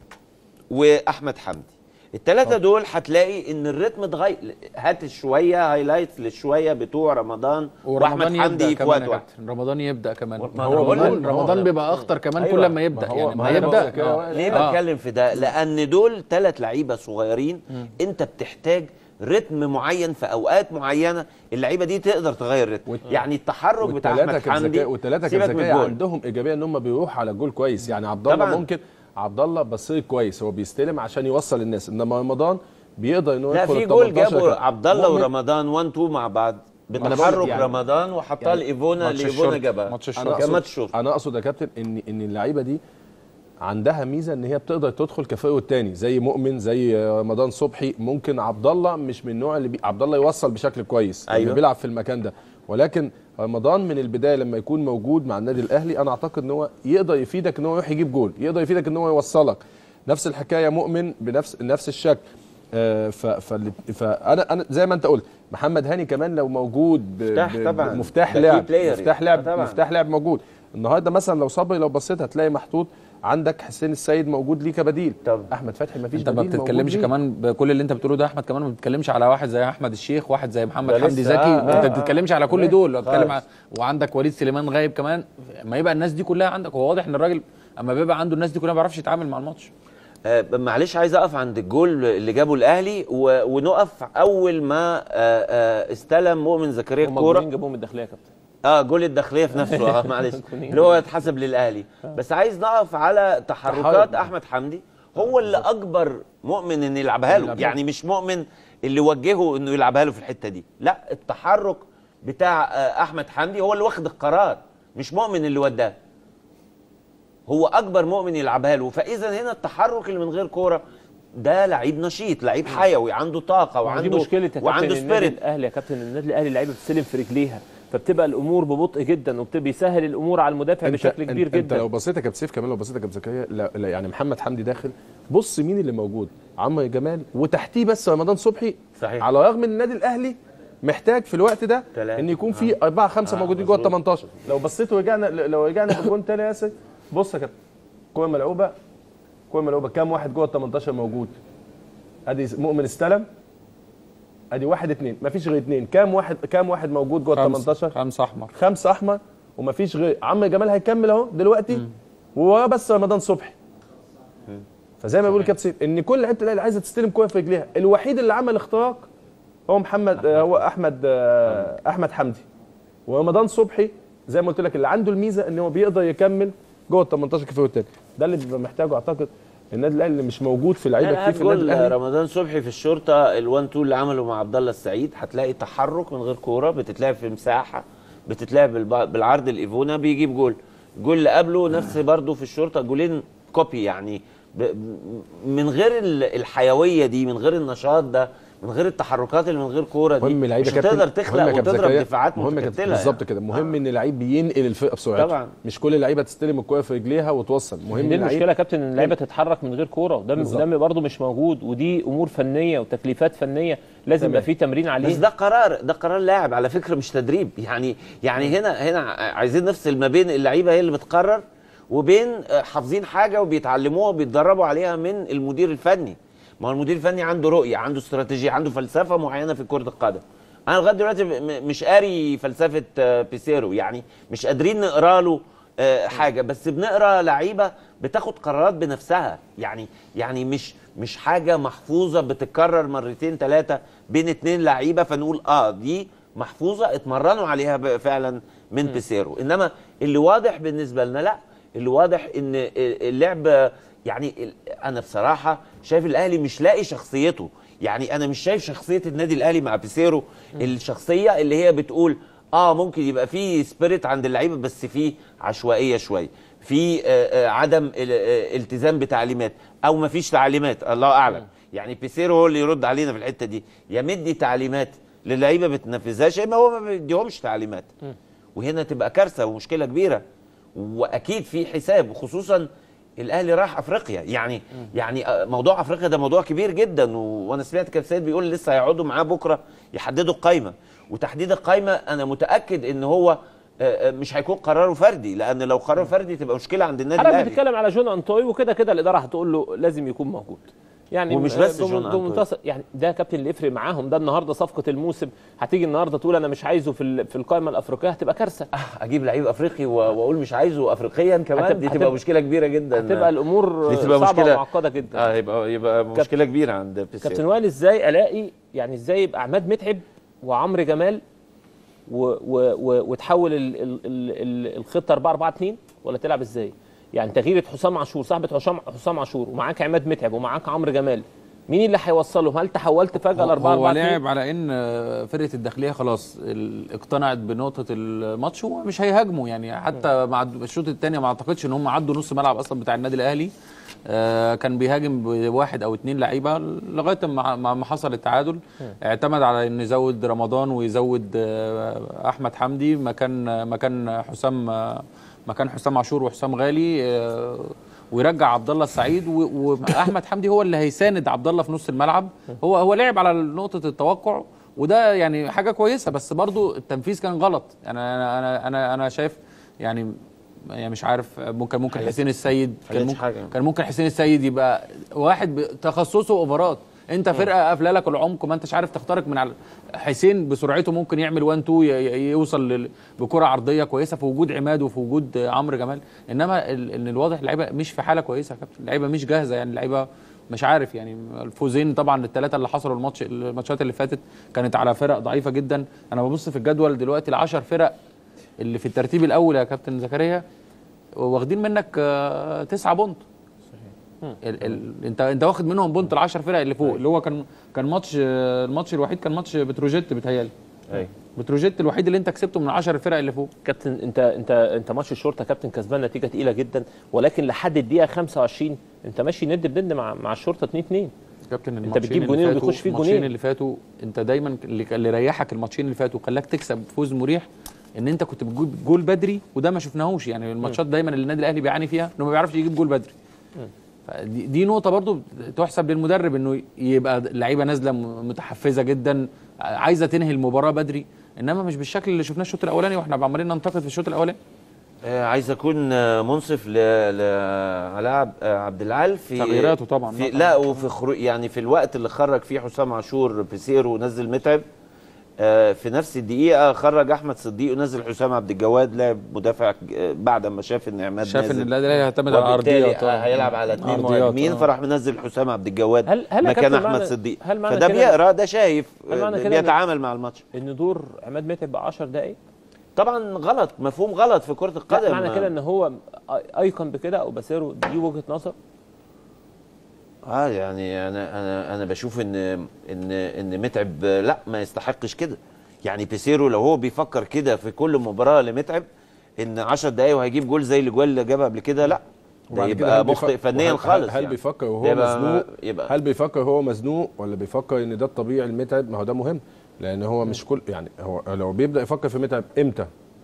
واحمد حمدي الثلاثه دول هتلاقي ان الريتم اتغير هات شويه هايلايتس للشويه بتوع رمضان واحمد ورمضان حمدي يبدا في كمان وقت يا واحد كابتن رمضان يبدا كمان ما هو أنا بقول رمضان, لك، رمضان ما هو- بيبقى اخطر كمان أيوة. كل ما يبدا ما هو- يعني ما ما أنا يبدا بقولك آه. ليه بتكلم في ده لان دول ثلاث لعيبه صغيرين انت بتحتاج رتم معين في اوقات معينه اللعيبه دي تقدر تغير رتم يعني التحرك بتاع والثلاثه احمد كان حمدي ذكاء والثلاثه سيبك كان من ذكاء الجول. عندهم ايجابيه ان هم بيروحوا على الجول كويس يعني عبد الله طبعاً. ممكن عبد الله بصير كويس هو بيستلم عشان يوصل الناس انما رمضان بيقدر ان هو لا يدخل في ال جول 18 جابه كان عبد الله مؤمن. ورمضان 1 2 مع بعض أنا بقول بتحرك يعني- رمضان وحطها يعني لايفونا ماتش لايفونا الشرطة. جابها انا كان اقصد ماتش شرطة. انا اقصد يا كابتن ان ان اللعيبه دي عندها ميزه ان هي بتقدر تدخل كفريق التاني زي مؤمن زي رمضان صبحي ممكن عبد الله مش من النوع اللي بي... عبد الله يوصل بشكل كويس أيوة. اللي بيلعب في المكان ده ولكن رمضان من البدايه لما يكون موجود مع النادي الاهلي انا اعتقد ان هو يقدر يفيدك ان هو يروح يجيب جول يقدر يفيدك ان هو يوصلك نفس الحكايه مؤمن بنفس نفس الشكل آه، ف... فال- فانا انا زي ما انت قلت محمد هاني كمان لو موجود ب... مفتاح ب- طبعاً. مفتاح ده key لعب player مفتاح يعني. لعب طبعاً. مفتاح لعب موجود النهارده مثلا لو صبري لو بصيت هتلاقي محطوط عندك حسين السيد موجود ليه كبديل احمد فتحي ما فيش انت ما بديل موجود بتتكلمش ليه. كمان بكل اللي انت بتقوله ده احمد كمان ما بتتكلمش على واحد زي احمد الشيخ واحد زي محمد ده حمدي لسه، زكي آه، انت آه، ما بتتكلمش على كل خالص. دول بتتكلم على خالص. وعندك وليد سليمان غايب كمان ما يبقى الناس دي كلها عندك هو واضح ان الراجل اما بيبقى عنده الناس دي كلها ما بيعرفش يتعامل مع الماتش آه، معلش عايز اقف عند الجول اللي جابه الاهلي و- ونقف اول ما آه، آه، استلم مؤمن زكريا هم الكوره الجولين جابوهم الداخليه يا كابتن اه جول الداخليه في نفسه اه معلش جولين. اللي هو اتحسب للاهلي بس عايز نقف على تحركات تحرك. احمد حمدي هو اللي اجبر مؤمن ان يلعبها له يلعبها. يعني مش مؤمن اللي وجهه انه يلعبها له في الحته دي لا التحرك بتاع آه، احمد حمدي هو اللي واخد القرار مش مؤمن اللي وداه هو اكبر مؤمن يلعبها له فاذا هنا التحرك اللي من غير كوره ده لعيب نشيط لعيب حيوي عنده طاقه دي وعنده مشكله يا كابتن وعنده النادي سبيريت الاهلي يا كابتن النادي الاهلي اللعيبه بتستلم في رجليها فبتبقى الامور ببطء جدا وبيسهل الامور على المدافع بشكل كبير انت جدا انت لو بصيت يا كابتن سيف كمان لو بصيت يا كابتن زكريا لا لا يعني محمد حمدي داخل بص مين اللي موجود عمرو جمال وتحتيه بس رمضان صبحي صحيح. على الرغم ان النادي الاهلي محتاج في الوقت ده تلاتة. ان يكون في اربعه خمسه آه، موجودين جوه ال مظبوط. 18 لو بصيت ورجعنا لو رجعنا في الجون تاني يا ياسر بص يا كابتن كوره ملعوبه كوره ملعوبه كام واحد جوه ال 18 موجود ادي مؤمن استلم ادي واحد اثنين مفيش غير اثنين كام واحد كام واحد موجود جوه ال 18 خمسه احمر خمسه احمر ومفيش غير عم جمال هيكمل اهو دلوقتي ووراه بس رمضان صبحي فزي ما بيقول كابتن سيف ان كل لعيبه الاهلي عايزه تستلم كوره في رجليها الوحيد اللي عمل اختراق هو محمد آه، هو احمد آه، احمد حمدي ورمضان صبحي زي ما قلت لك اللي عنده الميزه ان هو بيقدر يكمل جوه ال 18 كفايه التاني ده اللي بيبقى محتاجه اعتقد النادي الاهلي اللي مش موجود في لعيبه لا كتير في النادي جول الاهلي رمضان صبحي في الشرطه الوان تو اللي عمله مع عبد الله السعيد هتلاقي تحرك من غير كوره بتتلعب في مساحه بتتلعب بالب- بالعرض الايفونا بيجيب جول الجول اللي قبله نفس برضه في الشرطه جولين كوبي يعني ب- ب- من غير ال- الحيويه دي من غير النشاط ده من غير التحركات اللي من غير كوره دي مهم لعيبه مش كابتن هتقدر مهم تخلق يا كابتن وتضرب زكريا، دفاعات مهم يا كابتن متكتله بالظبط كده مهم ان اللعيب بينقل الفرقه بسرعته طبعا. مش كل اللعيبه تستلم الكوره في رجليها وتوصل مهم دي اللعيب- المشكله يا كابتن ان اللعيبه تتحرك من غير كوره وده بالظبط. ده برضه مش موجود ودي امور فنيه وتكليفات فنيه لازم تمام. يبقى في تمرين عليه بس ده قرار ده قرار لاعب على فكره مش تدريب يعني يعني هنا هنا عايزين نفصل ما بين اللعيبه هي اللي بتقرر وبين آه، حافظين حاجه وبيتعلموها وبيتدربوا عليها من المدير الفني ما هو المدير الفني عنده رؤيه عنده استراتيجيه عنده فلسفه معينه في كره القدم انا لغايه دلوقتي م- م- مش قاري فلسفه آه، بيسيرو يعني مش قادرين نقرا له آه، حاجه بس بنقرا لعيبه بتاخد قرارات بنفسها يعني يعني مش مش حاجه محفوظه بتتكرر مرتين ثلاثه بين اتنين لعيبه فنقول اه دي محفوظه اتمرنوا عليها ب- فعلا من بيسيرو انما اللي واضح بالنسبه لنا لا اللي واضح ان اللعب يعني ال- انا بصراحه شايف الاهلي مش لاقي شخصيته يعني انا مش شايف شخصيه النادي الاهلي مع بيسيرو الشخصيه اللي هي بتقول اه ممكن يبقى في سبيريت عند اللعيبه بس في عشوائيه شويه في آه، آه، عدم ال- آه، التزام بتعليمات او ما فيش تعليمات الله اعلم يعني بيسيرو هو اللي يرد علينا في الحته دي يا مدي تعليمات للعيبه ما بتنفذهاش يا اما هو ما بيديهمش تعليمات وهنا تبقى كارثه ومشكله كبيره واكيد في حساب وخصوصا الاهلي راح افريقيا يعني يعني آه، موضوع افريقيا ده موضوع كبير جدا و... وانا سمعت كابتن سيد بيقول لسه هيقعدوا معاه بكره يحددوا القايمه وتحديد القايمه انا متاكد ان هو آه، آه، مش هيكون قراره فردي لان لو قرار فردي تبقى مشكله عند النادي حضرتك الاهلي بتتكلم على جون انطوي وكده كده الاداره هتقول له لازم يكون موجود يعني ومش بس بم- جون بم- أنطوي. بمنتصر- يعني ده كابتن اللي يفرق معاهم ده النهارده صفقه الموسم هتيجي النهارده تقول انا مش عايزه في ال- في القائمه الافريقيه هتبقى كارثه اجيب لعيب افريقي و- واقول مش عايزه افريقيا كمان هتبقى- دي تبقى هتبقى- مشكله كبيره جدا هتبقى الامور دي تبقى صعبه مشكله ومعقده جدا اه يبقى يبقى مشكله كبيره عند بيسيرو كابتن وائل ازاي الاقي يعني ازاي يبقى عماد متعب وعمرو جمال و و و وتحول ال ال ال ال الخطه 4 4 2 ولا تلعب ازاي؟ يعني تغيير حسام عاشور صاحبه حسام حسام عاشور ومعاك عماد متعب ومعاك عمرو جمال مين اللي هيوصلهم؟ هل تحولت فجاه ل 4 هو 4 لعب 2 على ان آه، فرقه الداخليه خلاص ال- اقتنعت بنقطه الماتش ومش هيهاجموا يعني حتى مع الشوط الثاني ما اعتقدش ان هم عدوا نص ملعب اصلا بتاع النادي الاهلي آه، كان بيهاجم بواحد او اتنين لعيبه لغايه ما ما ما حصل التعادل اعتمد على انه يزود رمضان ويزود آه، احمد حمدي مكان مكان حسام آه، مكان حسام عاشور وحسام غالي آه، ويرجع عبد الله السعيد و- واحمد حمدي هو اللي هيساند عبد الله في نص الملعب هو هو لعب على نقطه التوقع وده يعني حاجه كويسه بس برضو التنفيذ كان غلط يعني انا انا انا انا شايف يعني يعني مش عارف ممكن ممكن حاجات- حسين السيد كان حاجات ممكن, حاجة. كان ممكن حسين السيد يبقى واحد ب- تخصصه اوفرات انت فرقه قافله لك العمق ما انتش عارف تخترق من على حسين بسرعته ممكن يعمل 1 2 ي- ي- يوصل لل- بكره عرضيه كويسه في وجود عماد وفي وجود عمرو جمال انما ال- ان الواضح اللعيبه مش في حاله كويسه يا كابتن اللعيبه مش جاهزه يعني اللعيبه مش عارف يعني الفوزين طبعا الثلاثه اللي حصلوا الماتش الماتشات اللي فاتت كانت على فرق ضعيفه جدا انا ببص في الجدول دلوقتي العشر فرق اللي في الترتيب الاول يا كابتن زكريا واخدين منك آه، تسعة بونت ال ال انت انت واخد منهم بونت ال 10 فرق اللي فوق اللي هو كان كان ماتش آه، الماتش الوحيد كان ماتش بتروجيت بيتهيألي ايوه بتروجيت الوحيد اللي انت كسبته من 10 الفرق اللي فوق كابتن انت انت انت ماتش الشرطه كابتن كسبان نتيجه تقيله جدا ولكن لحد الدقيقه 25 انت ماشي ند بند مع مع الشرطه 2 2 كابتن انت الماتشين بتجيب اللي جونين فاتوا- وبيخش فيك الماتشين جونين اللي فاتوا انت دايما اللي اللي ريحك الماتشين اللي فاتوا خلاك تكسب فوز مريح ان انت كنت بتجيب جول بدري وده ما شفناهوش يعني الماتشات دايما اللي النادي الاهلي بيعاني فيها انه ما بيعرفش يجيب جول بدري دي, دي نقطة برضو تحسب للمدرب انه يبقى اللعيبة نازلة م- متحفزة جدا عايزة تنهي المباراة بدري انما مش بالشكل اللي شفناه الشوط الاولاني واحنا عمالين ننتقد في الشوط الاولاني آه، عايز اكون آه، منصف ل... لعلاء عب- آه، عبد العال في تغييراته طبعاً. في لا وفي خروج يعني في الوقت اللي خرج فيه حسام عاشور بيسيرو ونزل متعب آه، في نفس الدقيقة خرج أحمد صديق ونزل حسام عبد الجواد لاعب مدافع آه، بعد ما شاف إن عماد شاف إن نازل. النادي الأهلي هيعتمد على وبالتالي العرضيات، آه. آه، هيلعب على اثنين عرضيات، مهاجمين آه. فراح منزل حسام عبد الجواد هل هل يا مكان كابتن أحمد معنى- صديق هل معنى فده كده- بيقرا ده شايف هل معنى آه، كده إن- بيتعامل مع الماتش ان دور عماد متعب بقى 10 دقائق طبعا غلط مفهوم غلط في كرة لا القدم معنى كده ان هو ايكون بكده او باسيرو دي وجهه نظر اه يعني انا انا انا بشوف ان ان ان متعب لا ما يستحقش كده يعني بيسيرو لو هو بيفكر كده في كل مباراه لمتعب ان 10 دقايق وهيجيب جول زي الاجوال اللي جابها قبل كده لا ده وبعد كده يبقى هل بيفكر- مخطئ فنيا وهل- خالص هل, هل يعني. بيفكر ده وهو يبقى- مزنوق يبقى هل بيفكر وهو مزنوق ولا بيفكر ان ده الطبيعي المتعب ما هو ده مهم لان هو مش كل يعني هو لو بيبدا يفكر في متعب امتى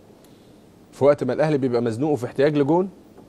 في وقت ما الاهلي بيبقى مزنوق وفي احتياج لجون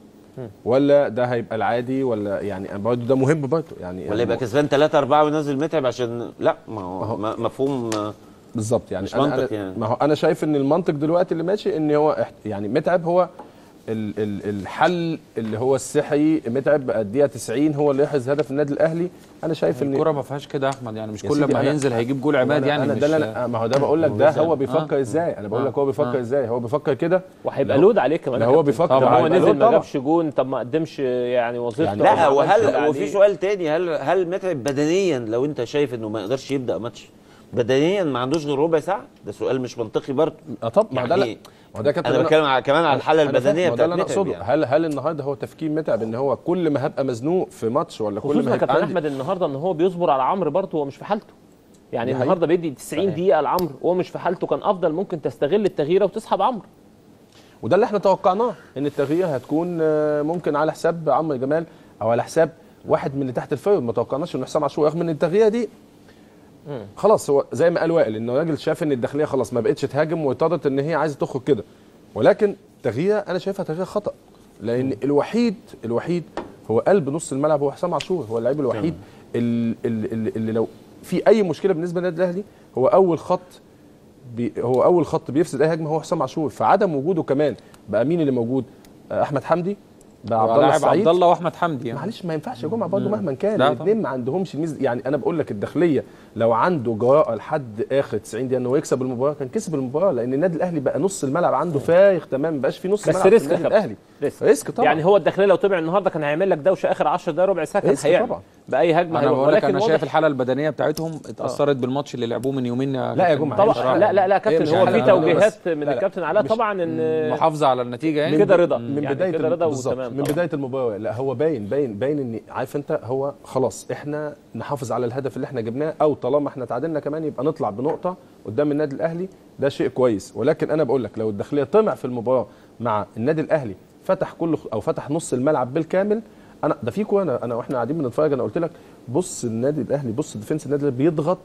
ولا ده هيبقى العادي ولا يعني برضه ده مهم برضه يعني ولا يبقى كسبان 3 4 وينزل متعب عشان لا ما هو م- مفهوم آه، بالظبط يعني مش أنا منطق أنا يعني. ما هو انا شايف ان المنطق دلوقتي اللي ماشي ان هو احت- يعني متعب هو ال ال الحل اللي هو الصحي متعب بقى الدقيقه 90 هو اللي يحرز هدف النادي الاهلي انا شايف ان الكرة ما فيهاش كده يا احمد يعني مش يا كل سيدي ما أنا- هينزل هيجيب جول عماد أنا- يعني انا مش ده اللي أنا- ما هو ده بقول لك ده هو آه. بيفكر ازاي انا بقول لك هو بيفكر آه. ازاي هو بيفكر كده وهيبقى لا لود عليه كمان لا يا هو كابتن. بيفكر طب هو هيبقى نزل لود ما طبعاً. جابش جون طب ما قدمش يعني وظيفته يعني أو ما لا عملش اللي وهل عليه. وفي سؤال تاني هل هل متعب بدنيا لو انت شايف انه ما يقدرش يبدا ماتش بدنيا ما عندوش غير ربع ساعه ده سؤال مش منطقي برضه اه طب ما هو ده لا يعني ما هو ده يا كابتن انا أنا- بتكلم على- كمان على الحاله أنا فاهم، البدنيه ما هو ده اللي انا بتاعت متعب اقصده يعني. هل هل النهارده هو تفكير متعب ان هو كل ما هبقى مزنوق في ماتش ولا كل خصوصا ما يا هيبقى كابتن عندي احمد النهارده ان هو بيصبر على عمرو برضه هو مش في حالته يعني دي النهارده بيدي 90 صحيح. دقيقه لعمرو وهو مش في حالته كان افضل ممكن تستغل التغييره وتسحب عمرو وده اللي احنا توقعناه ان التغيير هتكون آه، ممكن على حساب عمرو جمال او على حساب واحد من اللي تحت الفرد ما توقعناش انه حسام عاشور رغم ان التغيير دي خلاص هو زي ما قال وائل انه راجل شاف ان الداخليه خلاص ما بقتش تهاجم واضطرت ان هي عايزه تخرج كده ولكن تغيير انا شايفها تغيير خطا لان الوحيد الوحيد هو قلب نص الملعب هو حسام عاشور هو اللعيب الوحيد اللي, اللي, اللي لو في اي مشكله بالنسبه للنادي الاهلي هو اول خط بي هو اول خط بيفسد اي هجمه هو حسام عاشور فعدم وجوده كمان بقى مين اللي موجود آه، احمد حمدي بقى عبد الله لاعب السعيد عبد الله واحمد حمدي يعني معلش ما ينفعش يا جمعه برضه مم. مهما كان لا الاثنين ما عندهمش الميزه يعني انا بقول لك الداخليه لو عنده جراءه لحد اخر 90 دقيقه انه يكسب المباراه كان كسب المباراه لان النادي الاهلي بقى نص الملعب عنده فايق تمام ما بقاش في نص بس ملعب ريسك في يا النادي كابتن. الاهلي ريسك. ريسك طبعا يعني هو الداخليه لو طلع النهارده كان هيعمل لك دوشه اخر 10 دقايق ربع ساعه كان ريسك هيعمل طبعا. باي هجمه انا هيروح. بقول لك ولكن انا واضح- شايف الحاله البدنيه بتاعتهم اتاثرت بالماتش اللي لعبوه من يومين لا يا كابتن جماعة، محمد. طبعا لا لا لا هي كابتن مش هو حالة في بدنية توجيهات بس. من لا، لا. الكابتن علاء مش- طبعا ان محافظه على النتيجه يعني كده رضا من يعني بدايه كده رضا بالظبط. وتمام من طبعاً. بدايه المباراه لا هو باين باين باين ان عارف انت هو خلاص احنا نحافظ على الهدف اللي احنا جبناه او طالما احنا تعادلنا كمان يبقى نطلع بنقطه قدام النادي الاهلي ده شيء كويس ولكن انا بقول لك لو الداخليه طمع في المباراه مع النادي الاهلي فتح كل او فتح نص الملعب بالكامل انا ده في كوره انا انا واحنا قاعدين بنتفرج انا قلت لك بص النادي الاهلي بص ديفنس النادي الاهلي بيضغط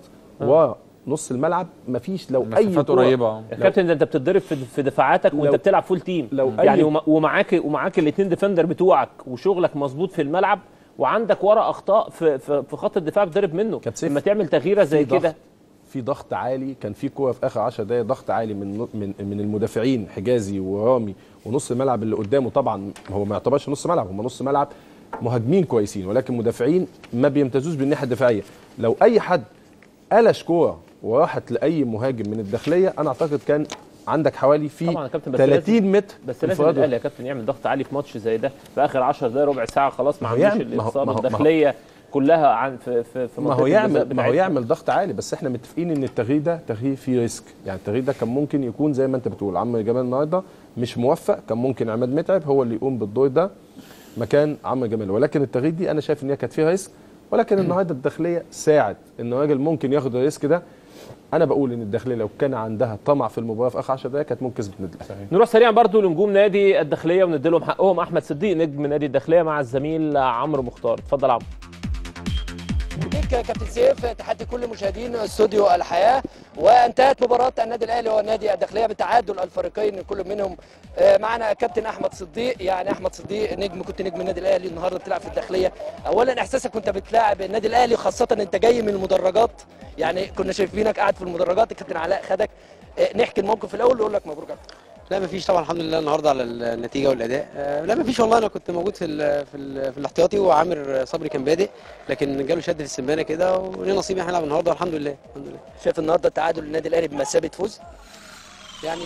ونص الملعب مفيش لو اي مسافات كرة- قريبه يا كابتن ده انت بتتضرب في في دفاعاتك وانت لو- بتلعب فول تيم لو أي- يعني وما- ومعاك ومعاك الاثنين ديفندر بتوعك وشغلك مظبوط في الملعب وعندك ورا اخطاء في في, في خط الدفاع بتضرب منه كابتن سيف، لما تعمل تغييره زي في ضغط. كده في ضغط عالي كان في كوره في اخر 10 دقائق ضغط عالي من من من المدافعين حجازي ورامي ونص الملعب اللي قدامه طبعا هو ما يعتبرش نص ملعب هم نص ملعب مهاجمين كويسين ولكن مدافعين ما بيمتازوش بالناحيه الدفاعيه لو اي حد قلش كوره وراحت لاي مهاجم من الداخليه انا اعتقد كان عندك حوالي في طبعا يا كابتن بس 30 لازم- متر بس لازم انفراد الاهلي يا كابتن يعمل ضغط عالي في ماتش زي ده في اخر 10 دقائق ربع ساعه خلاص ما ما هو عندوش يعمل- ما هو- الاتصال ما هو- ما هو- الداخليه كلها عن في في, في ما هو منطقة يعمل الجزاء ما هو بتاعتنا. يعمل ضغط عالي بس احنا متفقين ان التغيير ده تغيير فيه ريسك يعني التغيير ده كان ممكن يكون زي ما انت بتقول عمرو جمال النهارده مش موفق كان ممكن عماد متعب هو اللي يقوم بالدور ده مكان عمرو جمال ولكن التغيير دي انا شايف ان هي كانت فيها ريسك ولكن النهارده الداخليه ساعد ان الراجل ممكن ياخد الريسك ده انا بقول ان الداخليه لو كان عندها طمع في المباراه في اخر 10 دقائق كانت ممكن كسبت النادي الاهلي نروح سريعا برضو لنجوم نادي الداخليه ونديلهم حقهم احمد صديق نجم نادي الداخليه مع الزميل عمرو مختار اتفضل عمرو ليك كابتن سيف تحدي كل مشاهدين استوديو الحياه وانتهت مباراه النادي الاهلي والنادي الداخليه بتعادل الفريقين كل منهم آه، معنا كابتن احمد صديق يعني احمد صديق نجم كنت نجم النادي الاهلي النهارده بتلعب في الداخليه اولا احساسك كنت بتلاعب النادي الاهلي خاصه انت جاي من المدرجات يعني كنا شايفينك قاعد في المدرجات الكابتن علاء خدك آه، نحكي الموقف الاول ونقول لك مبروك لا مفيش طبعا الحمد لله النهارده على النتيجه والاداء آه، لا مفيش والله انا كنت موجود في ال في, ال في الاحتياطي وعامر صبري كان بادئ لكن جاله شد في السمانه كده وليه نصيب احنا نلعب النهارده والحمد لله الحمد لله شايف النهارده تعادل النادي الاهلي بمثابه فوز يعني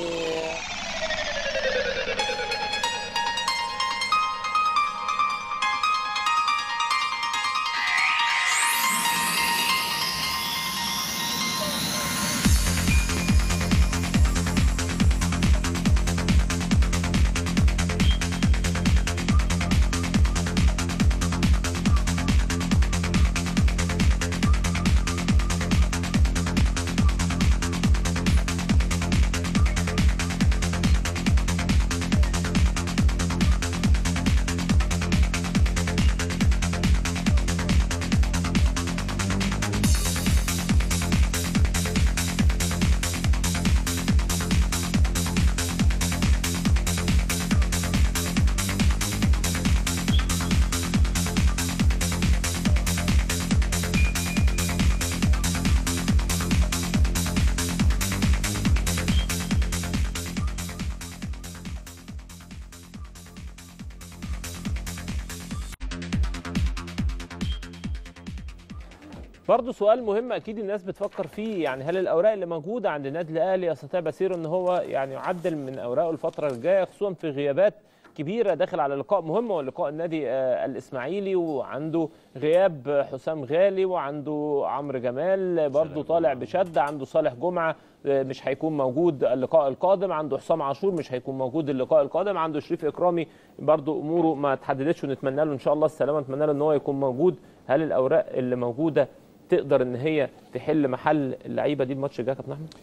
برضه سؤال مهم اكيد الناس بتفكر فيه يعني هل الاوراق اللي موجوده عند النادي الاهلي يستطيع بسير ان هو يعني يعدل من اوراقه الفتره الجايه خصوصا في غيابات كبيره داخل على لقاء مهم وهو لقاء النادي آه، الاسماعيلي وعنده غياب حسام غالي وعنده عمرو جمال برضه طالع بشده عنده صالح جمعه آه، مش هيكون موجود اللقاء القادم عنده حسام عاشور مش هيكون موجود اللقاء القادم عنده شريف اكرامي برضه اموره ما اتحددتش ونتمنى له ان شاء الله السلامه نتمنى له ان هو يكون موجود هل الاوراق اللي موجوده تقدر ان هي تحل محل اللعيبه دي الماتش الجاي يا كابتن احمد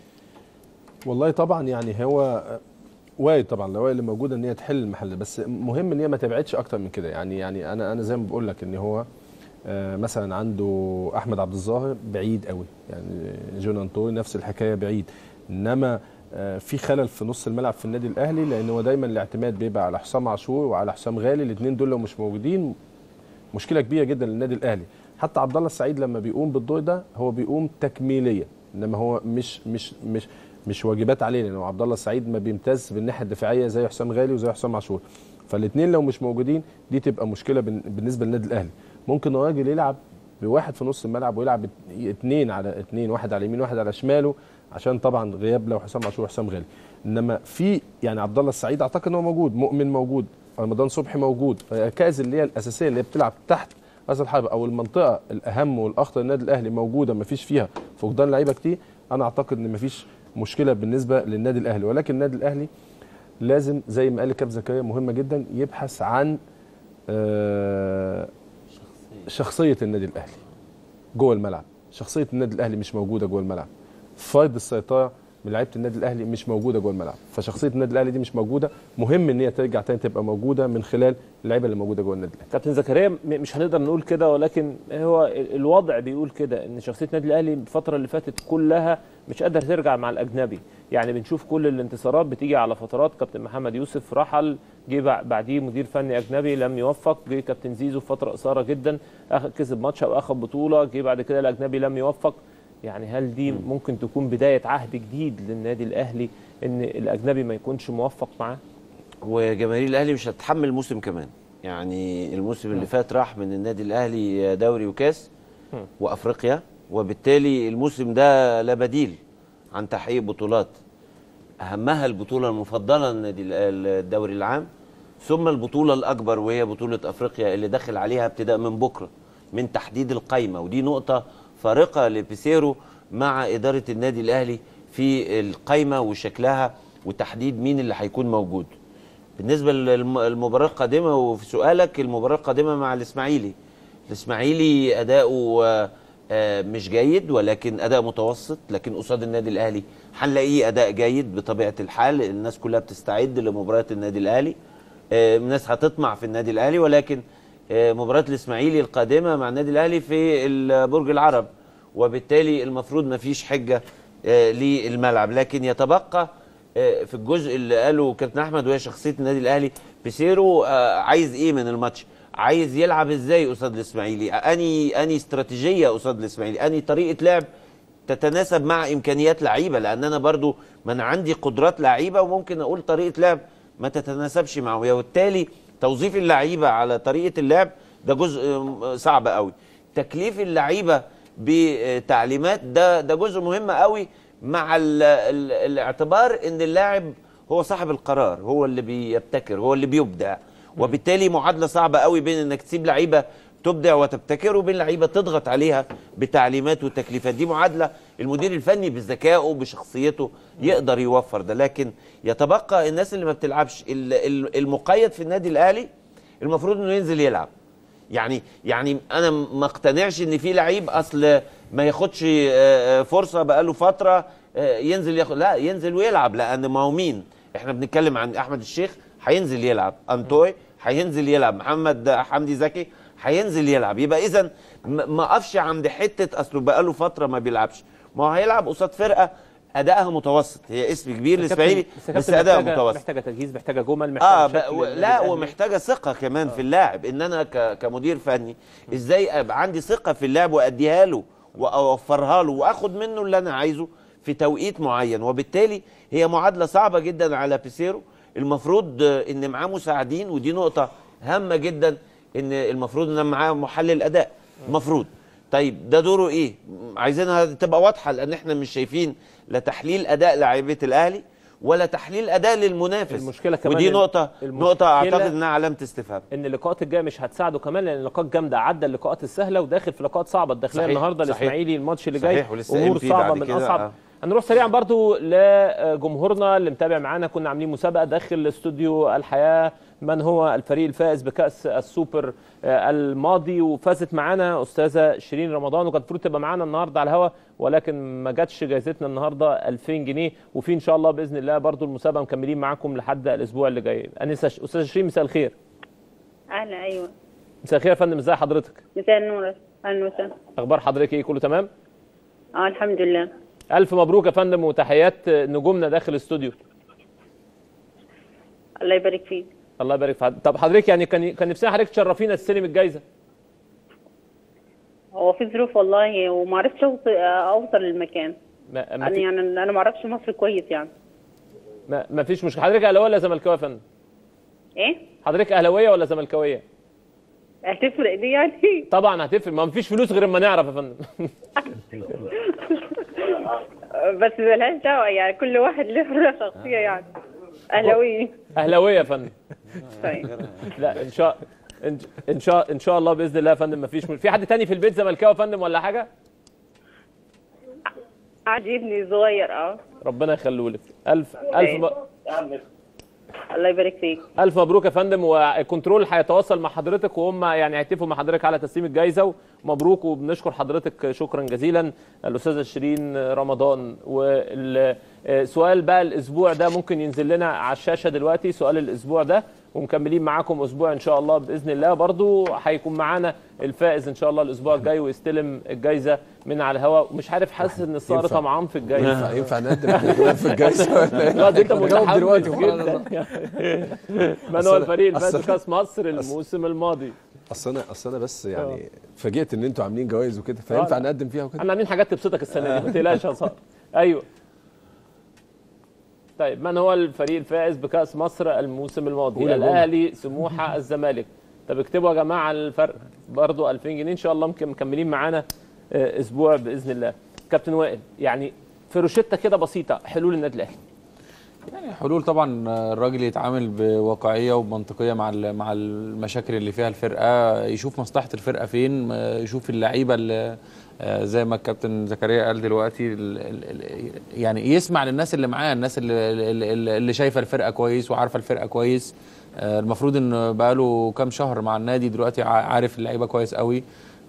والله طبعا يعني هو وارد طبعا الاوائل اللي موجوده ان هي تحل المحل بس مهم ان هي ما تبعدش اكتر من كده يعني يعني انا انا زي ما بقول لك ان هو آه، مثلا عنده احمد عبد الظاهر بعيد قوي يعني جون انطوني نفس الحكايه بعيد انما آه، في خلل في نص الملعب في النادي الاهلي لان هو دايما الاعتماد بيبقى على حسام عاشور وعلى حسام غالي الاثنين دول لو مش موجودين مشكله كبيره جدا للنادي الاهلي حتى عبد الله السعيد لما بيقوم بالدور ده هو بيقوم تكميليه انما هو مش مش مش مش واجبات عليه لان هو عبد الله السعيد ما بيمتاز بالناحيه الدفاعيه زي حسام غالي وزي حسام عاشور فالاثنين لو مش موجودين دي تبقى مشكله بن- بالنسبه للنادي الاهلي ممكن الراجل يلعب بواحد في نص الملعب ويلعب اثنين على اثنين واحد على يمين واحد على شماله عشان طبعا غياب لو حسام عاشور وحسام غالي انما في يعني عبد الله السعيد اعتقد ان هو موجود مؤمن موجود رمضان صبحي موجود فالركائز اللي هي الاساسيه اللي هي بتلعب تحت راس الحربة او المنطقه الاهم والاخطر للنادي الاهلي موجوده ما فيش فيها فقدان لعيبه كتير انا اعتقد ان ما فيش مشكله بالنسبه للنادي الاهلي ولكن النادي الاهلي لازم زي ما قال الكابتن زكريا مهمه جدا يبحث عن آه، شخصيه النادي الاهلي جوه الملعب شخصيه النادي الاهلي مش موجوده جوه الملعب فرض السيطره من لعيبه النادي الاهلي مش موجوده جوه الملعب فشخصيه النادي الاهلي دي مش موجوده مهم ان هي ترجع تاني تبقى موجوده من خلال اللعيبه اللي موجوده جوه النادي الاهلي كابتن زكريا م- مش هنقدر نقول كده ولكن هو ال- الوضع بيقول كده ان شخصيه النادي الاهلي الفتره اللي فاتت كلها مش قادر ترجع مع الاجنبي يعني بنشوف كل الانتصارات بتيجي على فترات كابتن محمد يوسف رحل جه بع- بعديه مدير فني اجنبي لم يوفق جه كابتن زيزو في فتره قصيره جدا أخ- كسب ماتش او اخذ بطوله جه بعد كده الاجنبي لم يوفق يعني هل دي ممكن تكون بدايه عهد جديد للنادي الاهلي ان الاجنبي ما يكونش موفق معاه وجماهير الاهلي مش هتتحمل موسم كمان يعني الموسم اللي فات راح من النادي الاهلي دوري وكاس مم. وافريقيا وبالتالي الموسم ده لا بديل عن تحقيق بطولات اهمها البطوله المفضله للنادي ال- الدوري العام ثم البطوله الاكبر وهي بطوله افريقيا اللي داخل عليها ابتداء من بكره من تحديد القايمه ودي نقطه فارقه لبيسيرو مع اداره النادي الاهلي في القايمه وشكلها وتحديد مين اللي هيكون موجود بالنسبه للمباراه القادمه وفي سؤالك المباراه القادمه مع الاسماعيلي الاسماعيلي اداؤه آه، آه، مش جيد ولكن اداء متوسط لكن قصاد النادي الاهلي هنلاقيه اداء جيد بطبيعه الحال الناس كلها بتستعد لمباريات النادي الاهلي آه، الناس هتطمع في النادي الاهلي ولكن آه، مباراه الاسماعيلي القادمه مع النادي الاهلي في ال- برج العرب وبالتالي المفروض ما فيش حجه آه، للملعب لكن يتبقى آه، في الجزء اللي قاله كابتن احمد وهي شخصيه النادي الاهلي بيسيرو آه، عايز ايه من الماتش عايز يلعب ازاي قصاد الاسماعيلي اني اني استراتيجيه قصاد الاسماعيلي اني طريقه لعب تتناسب مع امكانيات لعيبه لان انا برضو ما انا عندي قدرات لعيبه وممكن اقول طريقه لعب ما تتناسبش معه وبالتالي توظيف اللعيبه على طريقه اللعب ده جزء آه، صعب قوي تكليف اللعيبه بتعليمات ده ده جزء مهم قوي مع ال ال الاعتبار ان اللاعب هو صاحب القرار هو اللي بيبتكر هو اللي بيبدع وبالتالي معادله صعبه قوي بين انك تسيب لعيبه تبدع وتبتكر وبين لعيبه تضغط عليها بتعليمات وتكليفات دي معادله المدير الفني بذكائه بشخصيته يقدر يوفر ده لكن يتبقى الناس اللي ما بتلعبش ال- ال- المقيد في النادي الاهلي المفروض انه ينزل يلعب يعني يعني انا ما اقتنعش ان في لعيب اصل ما ياخدش آه، آه، فرصه بقاله فتره آه، ينزل ياخد لا ينزل ويلعب لان ما هو مين احنا بنتكلم عن احمد الشيخ هينزل يلعب انطوي هينزل يلعب محمد حمدي زكي هينزل يلعب يبقى اذا ما اقفش عند حته اصله بقاله فتره ما بيلعبش ما هو هيلعب قصاد فرقه ادائها متوسط هي اسم كبير للاسماعيلي بس اداء متوسط محتاجه تجهيز محتاجه جمل محتاجه اه شكل بقى و- للنادي لا الأهلي. ومحتاجه ثقه كمان في اللاعب ان انا ك- كمدير فني ازاي ابقى عندي ثقه في اللاعب واديها له واوفرها له واخد منه اللي انا عايزه في توقيت معين وبالتالي هي معادله صعبه جدا على بيسيرو المفروض آه، ان معاه مساعدين ودي نقطه هامه جدا ان المفروض ان معاه محلل اداء المفروض طيب ده دوره ايه عايزينها تبقى واضحه لان احنا مش شايفين لا تحليل اداء لاعيبه الاهلي ولا تحليل اداء للمنافس المشكله كمان ودي إن- نقطه المشكلة نقطه اعتقد انها علامه استفهام ان اللقاءات الجايه مش هتساعده كمان لان اللقاءات جامده عدى اللقاءات السهله وداخل في لقاءات صعبه الداخليه صحيح، النهارده صحيح. الاسماعيلي الماتش اللي جاي صحيح، ولسه امور MP صعبه بعد من كده، اصعب آه. هنروح سريعا برضو لجمهورنا اللي متابع معانا كنا عاملين مسابقه داخل استوديو الحياه من هو الفريق الفائز بكاس السوبر آه، الماضي وفازت معانا استاذه شيرين رمضان وكانت المفروض تبقى معانا النهارده على الهوا ولكن ما جاتش جايزتنا النهارده 2000 جنيه وفي ان شاء الله باذن الله برضو المسابقه مكملين معاكم لحد الاسبوع اللي جاي انسه استاذه شيرين مساء الخير اهلا ايوه مساء الخير يا فندم ازي حضرتك مساء النور اهلا وسهلا اخبار حضرتك ايه كله تمام اه الحمد لله الف مبروك يا فندم وتحيات نجومنا داخل الاستوديو الله يبارك فيك الله يبارك في حضرتك طب حضرتك يعني كان كان نفسنا حضرتك تشرفينا تستلم الجائزه هو في ظروف والله وما عرفتش اوصل اوصل للمكان ما, ما, انا في يعني انا ما اعرفش مصر كويس يعني ما, ما فيش مشكله حضرتك اهلاويه ولا زملكاويه يا فندم ايه حضرتك اهلاويه ولا زملكاويه هتفرق دي يعني طبعا هتفرق ما فيش فلوس غير اما نعرف يا فندم بس ملهاش دعوه يعني كل واحد له حريه شخصيه يعني اهلاوي اهلاويه يا فندم طيب لا ان شاء ان إن شاء ان شاء الله باذن الله يا فندم ما فيش في حد تاني في البيت زملكاوي يا فندم ولا حاجه عادي ابني صغير اه ربنا يخليه لك الف الف م... الله يبارك فيك الف مبروك يا فندم وكنترول هيتواصل مع حضرتك وهم يعني هيتفقوا مع حضرتك على تسليم الجائزه ومبروك وبنشكر حضرتك شكرا جزيلا الاستاذه شيرين رمضان والسؤال بقى الاسبوع ده ممكن ينزل لنا على الشاشه دلوقتي سؤال الاسبوع ده ومكملين معاكم اسبوع ان شاء الله باذن الله برضو هيكون معانا الفائز ان شاء الله الاسبوع الجاي ويستلم الجائزه من على الهواء ومش عارف حاسس ان الصقر ينفع- طمعان في الجائزه ينفع- ينفع نقدم الاهتمام في الجايزة ولا إيه؟ لا ده انت نجاوب متحمس دلوقتي جدا من أصل هو أنا- الفريق الفائز أصل- بكاس مصر الموسم الماضي اصل انا اصل انا بس يعني فاجئت ان انتوا عاملين جوائز وكده آه، فينفع لا. نقدم فيها وكده احنا عاملين حاجات تبسطك السنه دي ما تقلقش يا صقر ايوه طيب من هو الفريق الفائز بكاس مصر الموسم قول الماضي يا جماعة. الاهلي سموحه الزمالك طب اكتبوا يا جماعه الفرق برضو 2000 جنيه ان شاء الله ممكن مكملين معانا آه، اسبوع باذن الله كابتن وائل يعني في روشته كده بسيطه حلول النادي الاهلي يعني حلول طبعا الراجل يتعامل بواقعيه وبمنطقيه مع ال- مع المشاكل اللي فيها الفرقه يشوف مصلحه الفرقه فين يشوف اللعيبه اللي آه، زي ما الكابتن زكريا قال دلوقتي ال- ال- ال- يعني يسمع للناس اللي معاه الناس اللي, اللي, اللي شايفه الفرقه كويس وعارفه الفرقه كويس آه، المفروض ان بقاله كام شهر مع النادي دلوقتي ع- عارف اللعيبه كويس قوي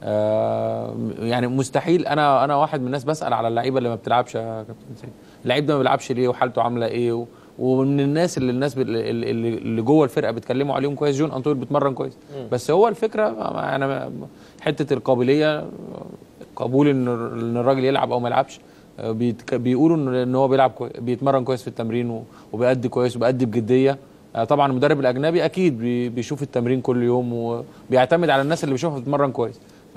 آه، يعني مستحيل انا انا واحد من الناس بسال على اللعيبه اللي ما بتلعبش يا كابتن سيد اللعيب ده ما بيلعبش ليه وحالته عامله ايه و... ومن الناس اللي الناس بال- اللي, اللي اللي جوه الفرقه بيتكلموا عليهم كويس جون انطويل بيتمرن كويس مم. بس هو الفكره انا حته القابليه قبول ان ان الراجل يلعب او ما يلعبش آه، بيتك- بيقولوا ان ان هو بيلعب كوي... بيتمرن كويس في التمرين و... وبيأدي كويس وبيأدي بجديه آه، طبعا المدرب الاجنبي اكيد بي... بيشوف التمرين كل يوم وبيعتمد على الناس اللي بيشوفها بتتمرن كويس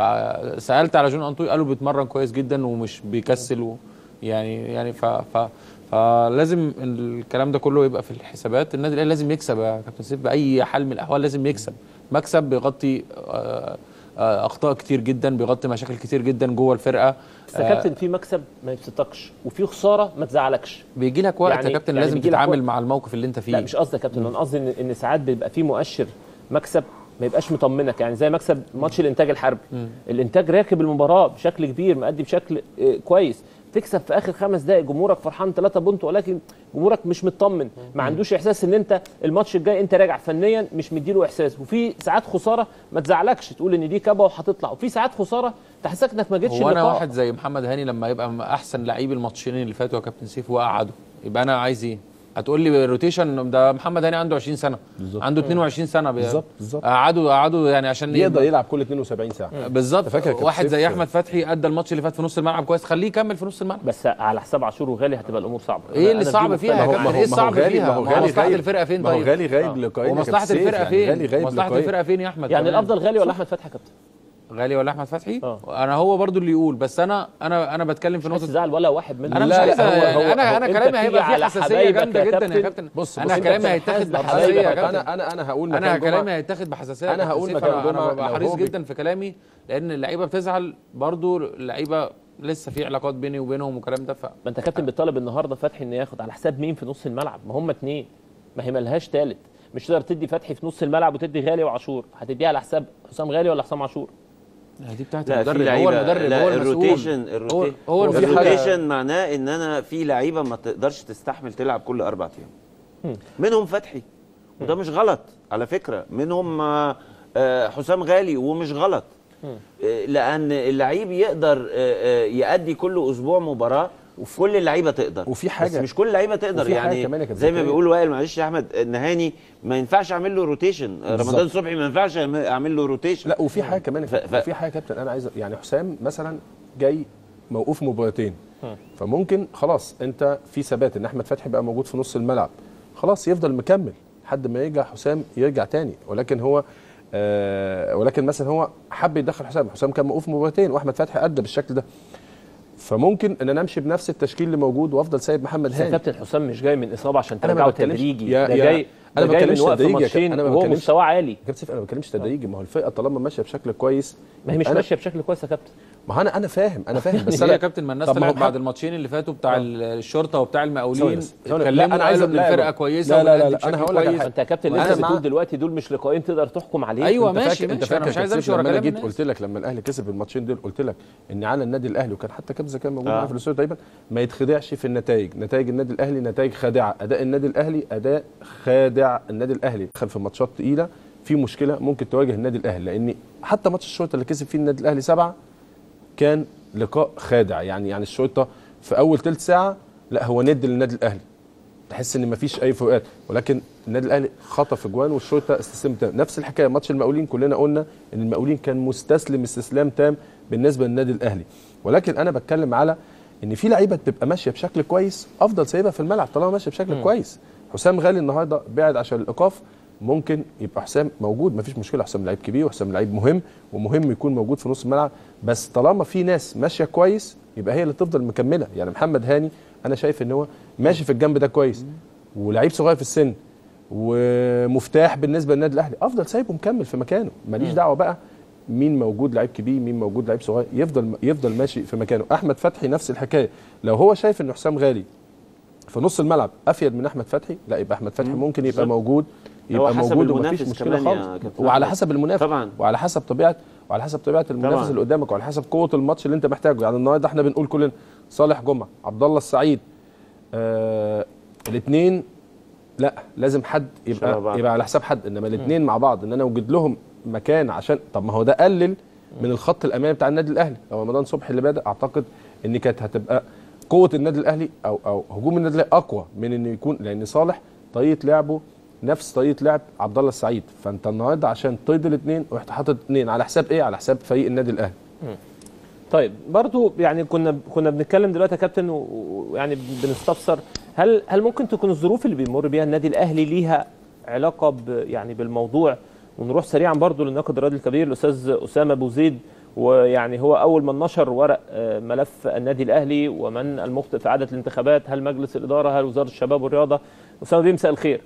فسالت على جون انطوي قالوا بيتمرن كويس جدا ومش بيكسل و... يعني يعني ف... ف... فلازم الكلام ده كله يبقى في الحسابات النادي الاهلي لازم يكسب يا كابتن سيف باي حال من الاحوال لازم يكسب مكسب بيغطي آه، آه، اخطاء كتير جدا بيغطي مشاكل كتير جدا جوه الفرقه بس يا كابتن في مكسب ما يبسطكش وفي خساره ما تزعلكش بيجي لك وقت يعني- يا كابتن يعني لازم بيجي لك تتعامل وقت. مع الموقف اللي انت فيه لا مش قصدي يا كابتن انا قصدي ان ان ساعات بيبقى في مؤشر مكسب ما يبقاش مطمنك يعني زي مكسب ماتش الانتاج الحربي مم. الانتاج راكب المباراه بشكل كبير مأدي بشكل آه، كويس تكسب في اخر خمس دقائق جمهورك فرحان 3 بونت ولكن جمهورك مش مطمن ما عندوش احساس ان انت الماتش الجاي انت راجع فنيا مش مديله احساس وفي ساعات خساره ما تزعلكش تقول ان دي كبه وهتطلع وفي ساعات خساره تحسسك انك ما جيتش هو انا اللقاء. واحد زي محمد هاني لما يبقى احسن لعيب الماتشين اللي فاتوا يا كابتن سيف وقعده يبقى انا عايز ايه هتقول لي روتيشن ده محمد هاني عنده 20 سنه بالظبط. عنده 22 سنه بي- بالظبط بالظبط قعدوا قعدوا يعني عشان يقدر يبقى- يلعب كل 72 ساعه بالظبط فاكر يا كابتن واحد سيف؟ زي احمد فتحي ادى الماتش اللي فات في نص الملعب كويس خليه يكمل في نص الملعب بس على حساب عاشور وغالي هتبقى الامور صعبه ايه أنا- اللي أنا صعب بدي فيها يا مختلف. كابتن ايه الصعب فيها ما هو ما غالي مصلحه غايب. الفرقه فين ما هو طيب غالي غايب آه. لقائين يا ومصلحه كابتن سيف، الفرقه يعني فين غالي غايب مصلحه لقائين. الفرقه فين يا احمد يعني كمان؟ الافضل غالي ولا احمد فتحي يا كابتن غالي ولا احمد فتحي انا هو برضو اللي يقول بس انا انا انا بتكلم في نقطه تزعل ولا واحد منهم انا مش لا، عايز لا، هو- هو- انا انا أنت كلامي بتيجي هيبقى فيه على حساسيه حبايبك جامده يا جدا يا كابتن. كابتن بص انا بص، كلامي أنت هيتاخد بتنحاز بحساسيه يا لحبايبك. كابتن انا انا انا هقول انا مكان جمعة. كلامي هيتاخد بحساسيه أنا يا هقول كابتن مكان سيف. أنا- جمعة انا ببقى لو حريص هو بي- جدا في كلامي لان اللعيبه بتزعل برضو اللعيبه لسه في علاقات بيني وبينهم والكلام ده ف ما انت كابتن بتطالب النهارده فتحي انه ياخد على حساب مين في نص الملعب ما هم اتنين ما هي ملهاش تالت مش تقدر تدي فتحي في نص الملعب وتدي غالي وعاشور هتديها على حساب حسام غالي ولا حسام عاشور دي بتاعت لا في المدرب هو لعيبه المدرب لا هو المسؤول الروتيشن هو الروتيشن هو في حاجة- الروتيشن معناه ان انا في لعيبه ما تقدرش تستحمل تلعب كل اربع ايام منهم فتحي وده مش غلط على فكره منهم آه، آه، حسام غالي ومش غلط آه، لان اللعيب يقدر آه، آه، يأدي كل اسبوع مباراه وفي كل اللعيبه تقدر وفي بس حاجة- مش كل اللعيبه تقدر وفي حاجة يعني كمان يا كابتن زي ما زكريا. بيقول وائل معلش يا احمد النهاني ما ينفعش اعمل له روتيشن بالظبط. رمضان صبحي ما ينفعش اعمل له روتيشن لا وفي حاجه كمان يا ف- كابتن، ف- وفي حاجه يا كابتن انا عايز يعني حسام مثلا جاي موقوف مباراتين فممكن خلاص انت في ثبات ان احمد فتحي بقى موجود في نص الملعب خلاص يفضل مكمل لحد ما يرجع حسام يرجع تاني ولكن هو آه ولكن مثلا هو حب يدخل حسام حسام كان موقوف مباراتين واحمد فتحي ادى بالشكل ده فممكن ان انا امشي بنفس التشكيل اللي موجود وافضل سايب محمد بس يا هاني كابتن حسام مش جاي من اصابه عشان أنا ما ترجعه بتكلمش- تدريجي يا- ده يا- جاي أنا ده ما جاي من بتكلمش وقف تدريجي يا ماتشين كابتن، أنا ما وهو بتكلمش- مستواه عالي كابتن سيف انا ما بتكلمش تدريجي ما هو الفرقه طالما ماشيه بشكل كويس ما هي مش أنا- ماشيه بشكل كويس يا كابتن ما هو انا انا فاهم انا فاهم بس بس انا يا كابتن ما الناس طب ما هو طلعت بعد حق- الماتشين اللي فاتوا بتاع الشرطه وبتاع ثواني المقاولين بس، ثواني. اتكلموا لا، أنا عايز- قالوا ان لا، الفرقه لا. كويسه لا، لا، لا، وبنأدي لا، بشكل أنا هقول لك على كويس. حاجة. انت يا كابتن اللي أنا انت مع- بتقول دلوقتي دول مش لقاءين تقدر تحكم عليه أيوة، انت ماشي، فاكر انت ماشي، فاكر أنا مش عايز كابتن أمشي سيف ورا لما انا كلام جيت الناس. قلت لك لما الاهلي كسب الماتشين دول قلت لك ان على النادي الاهلي وكان حتى كابتن كان موجود آه. معانا في الاستوديو تقريبا ما يتخدعش في النتائج نتائج النادي الاهلي نتائج خادعه اداء النادي الاهلي اداء خادع النادي الاهلي دخل في ماتشات تقيله في مشكله ممكن تواجه النادي الاهلي لان حتى ماتش الشرطه اللي كسب فيه النادي الاهلي سبعه كان لقاء خادع يعني يعني الشرطه في اول ثلث ساعه لا هو ند للنادي الاهلي تحس ان مفيش اي فروقات ولكن النادي الاهلي خطف اجوان والشوط استسلم تام نفس الحكايه ماتش المقاولين كلنا قلنا ان المقاولين كان مستسلم استسلام تام بالنسبه للنادي الاهلي ولكن انا بتكلم على ان في لعيبه بتبقى ماشيه بشكل كويس افضل سايبها في الملعب طالما ماشيه بشكل مم. كويس حسام غالي النهارده بعد عشان الايقاف ممكن يبقى حسام موجود مفيش مشكله حسام لعيب كبير وحسام لعيب مهم ومهم يكون موجود في نص الملعب بس طالما في ناس ماشيه كويس يبقى هي اللي تفضل مكمله يعني محمد هاني انا شايف ان هو ماشي في الجنب ده كويس ولعيب صغير في السن ومفتاح بالنسبه للنادي الاهلي افضل سايبه مكمل في مكانه ماليش دعوه بقى مين موجود لعيب كبير مين موجود لعيب صغير يفضل يفضل ماشي في مكانه احمد فتحي نفس الحكايه لو هو شايف ان حسام غالي في نص الملعب افيد من احمد فتحي لا يبقى احمد فتحي ممكن يبقى بالظبط. موجود هو يبقى حسب موجود ومفيش المنافس مشكله كمان يا خالص كابتن وعلى أحمد. حسب المنافس طبعا. وعلى حسب طبيعه وعلى حسب طبيعه المنافس طبعا. اللي قدامك وعلى حسب قوه الماتش اللي انت محتاجه يعني النهارده احنا بنقول كلنا صالح جمعه عبد الله السعيد آه الاثنين لا لازم حد شبه بعض. يبقى يبقى على حساب حد انما الاثنين مع بعض ان انا اوجد لهم مكان عشان طب ما هو ده قلل من الخط الامامي بتاع النادي الاهلي او رمضان صبحي اللي بدا اعتقد ان كانت هتبقى قوه النادي الاهلي او او هجوم النادي الاهلي اقوى من انه يكون لان صالح طريقه لعبه نفس طريقه لعب عبد الله السعيد فانت النهارده عشان ترضي الاثنين رحت حاطط اثنين على حساب ايه على حساب فريق النادي الاهلي طيب برضو يعني كنا كنا بنتكلم دلوقتي يا كابتن و- ويعني بنستفسر هل هل ممكن تكون الظروف اللي بيمر بيها النادي الاهلي ليها علاقه ب يعني بالموضوع ونروح سريعا برضو للناقد الرياضي الكبير الاستاذ اسامه ابو زيد ويعني هو اول من نشر ورق آه، ملف النادي الاهلي ومن المخطئ في اعاده الانتخابات هل مجلس الاداره هل وزاره الشباب والرياضه اسامه بيه مساء الخير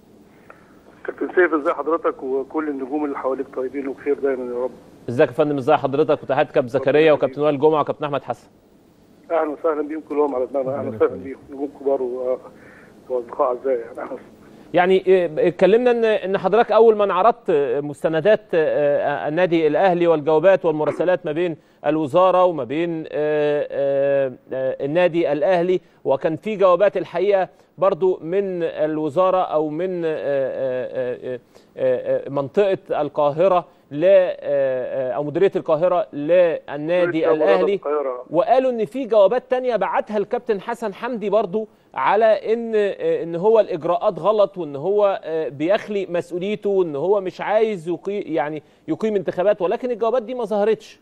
كابتن سيف ازي حضرتك وكل النجوم اللي حواليك طيبين وبخير دايما يا رب ازيك يا فندم ازي حضرتك وتحيات كابتن زكريا وكابتن وائل جمعه وكابتن احمد حسن اهلا وسهلا بيهم كلهم على دماغنا اهلا وسهلا بيهم نجوم كبار و- واصدقاء اعزائي يعني اهلا يعني إيه، اتكلمنا ان ان حضرتك اول من عرضت آه، مستندات آه، النادي الاهلي والجوابات والمراسلات ما بين الوزاره وما بين آه، آه، آه، النادي الاهلي وكان في جوابات الحقيقه برضو من الوزاره او من آه، آه، آه، آه، آه، منطقه القاهره ل آه، آه، او مديريه القاهره للنادي مديرية الاهلي القاهرة. وقالوا ان في جوابات تانية بعتها الكابتن حسن حمدي برضو على ان آه، ان هو الاجراءات غلط وان هو آه، بيخلي مسؤوليته وان هو مش عايز يقي يعني يقيم انتخابات ولكن الجوابات دي ما ظهرتش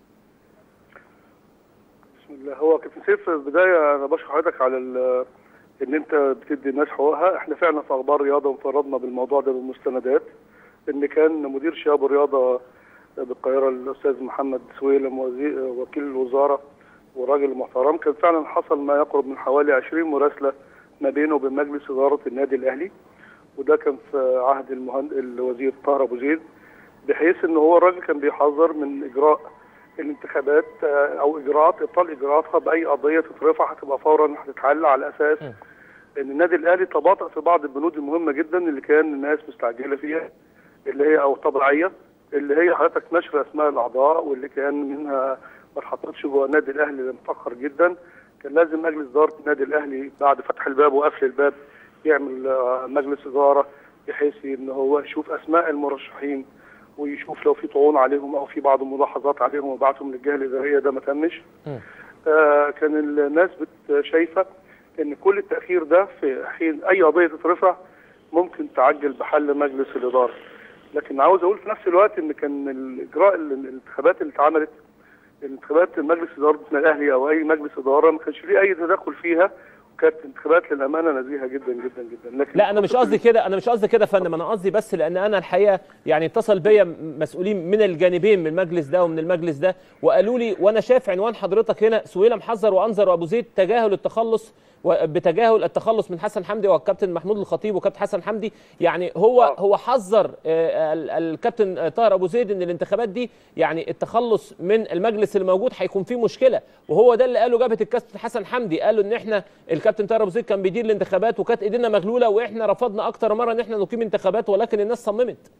بسم الله هو كابتن سيف في البدايه انا بشكر حضرتك على ال- ان انت بتدي الناس حقوقها احنا فعلا في اخبار رياضه انفردنا بالموضوع ده بالمستندات ان كان مدير شباب الرياضه بالقاهره الاستاذ محمد سويلم وزي- وكيل الوزاره وراجل محترم كان فعلا حصل ما يقرب من حوالي 20 مراسله ما بينه وبين مجلس اداره النادي الاهلي وده كان في عهد المهند... الوزير طاهر ابو زيد بحيث ان هو الراجل كان بيحذر من اجراء الانتخابات آه، او اجراءات ابطال اجراءاتها باي قضيه تترفع هتبقى فورا هتتحل على اساس ان النادي الاهلي تباطأ في بعض البنود المهمه جدا اللي كان الناس مستعجله فيها اللي هي او طبيعيه اللي هي حضرتك نشر اسماء الاعضاء واللي كان منها ما اتحطتش جوه النادي الاهلي ده متاخر جدا كان لازم مجلس اداره النادي الاهلي بعد فتح الباب وقفل الباب يعمل آه، مجلس اداره بحيث ان هو يشوف اسماء المرشحين ويشوف لو في طعون عليهم او في بعض الملاحظات عليهم ويبعتهم للجهه الاداريه ده ما تمش آه، كان الناس بت- شايفه ان كل التاخير ده في حين اي قضيه تترفع ممكن تعجل بحل مجلس الاداره لكن عاوز اقول في نفس الوقت ان كان الاجراء ال- الانتخابات اللي اتعملت انتخابات مجلس اداره الاهلي او اي مجلس اداره ما كانش فيه اي تدخل فيها وكانت انتخابات للامانه نزيهه جدا جدا جدا لكن لا انا مش قصدي كده انا مش قصدي كده يا فندم انا قصدي بس لان انا الحقيقه يعني اتصل بيا مسؤولين من الجانبين من المجلس ده ومن المجلس ده وقالوا لي وانا شايف عنوان حضرتك هنا سويلة محذر وانذر وابو زيد تجاهل التخلص بتجاهل التخلص من حسن حمدي والكابتن محمود الخطيب وكابتن حسن حمدي يعني هو هو حذر آه، ال- الكابتن طاهر ابو زيد ان الانتخابات دي يعني التخلص من المجلس اللي موجود هيكون فيه مشكله وهو ده اللي قاله جبهه الكابتن حسن حمدي قالوا ان احنا الكابتن طاهر ابو زيد كان بيدير الانتخابات وكانت ايدينا مغلوله واحنا رفضنا اكتر مره ان احنا نقيم انتخابات ولكن الناس صممت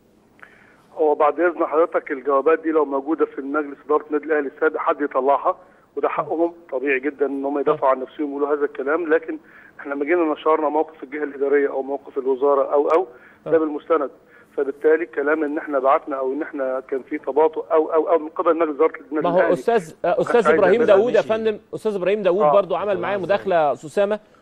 هو بعد اذن حضرتك الجوابات دي لو موجوده في المجلس اداره النادي الاهلي السابق حد يطلعها وده حقهم طبيعي جدا ان هم يدافعوا عن نفسهم ويقولوا هذا الكلام لكن احنا لما جينا نشرنا موقف الجهه الاداريه او موقف الوزاره او او ده بالمستند فبالتالي كلام ان احنا بعتنا او ان احنا كان في تباطؤ او او او من قبل مجلس اداره النادي ما هو الأهلي استاذ ما استاذ كانش عايز ابراهيم يعملها. داوود يا فندم استاذ ابراهيم داوود آه. برضو عمل معايا مداخله يا استاذ اسامه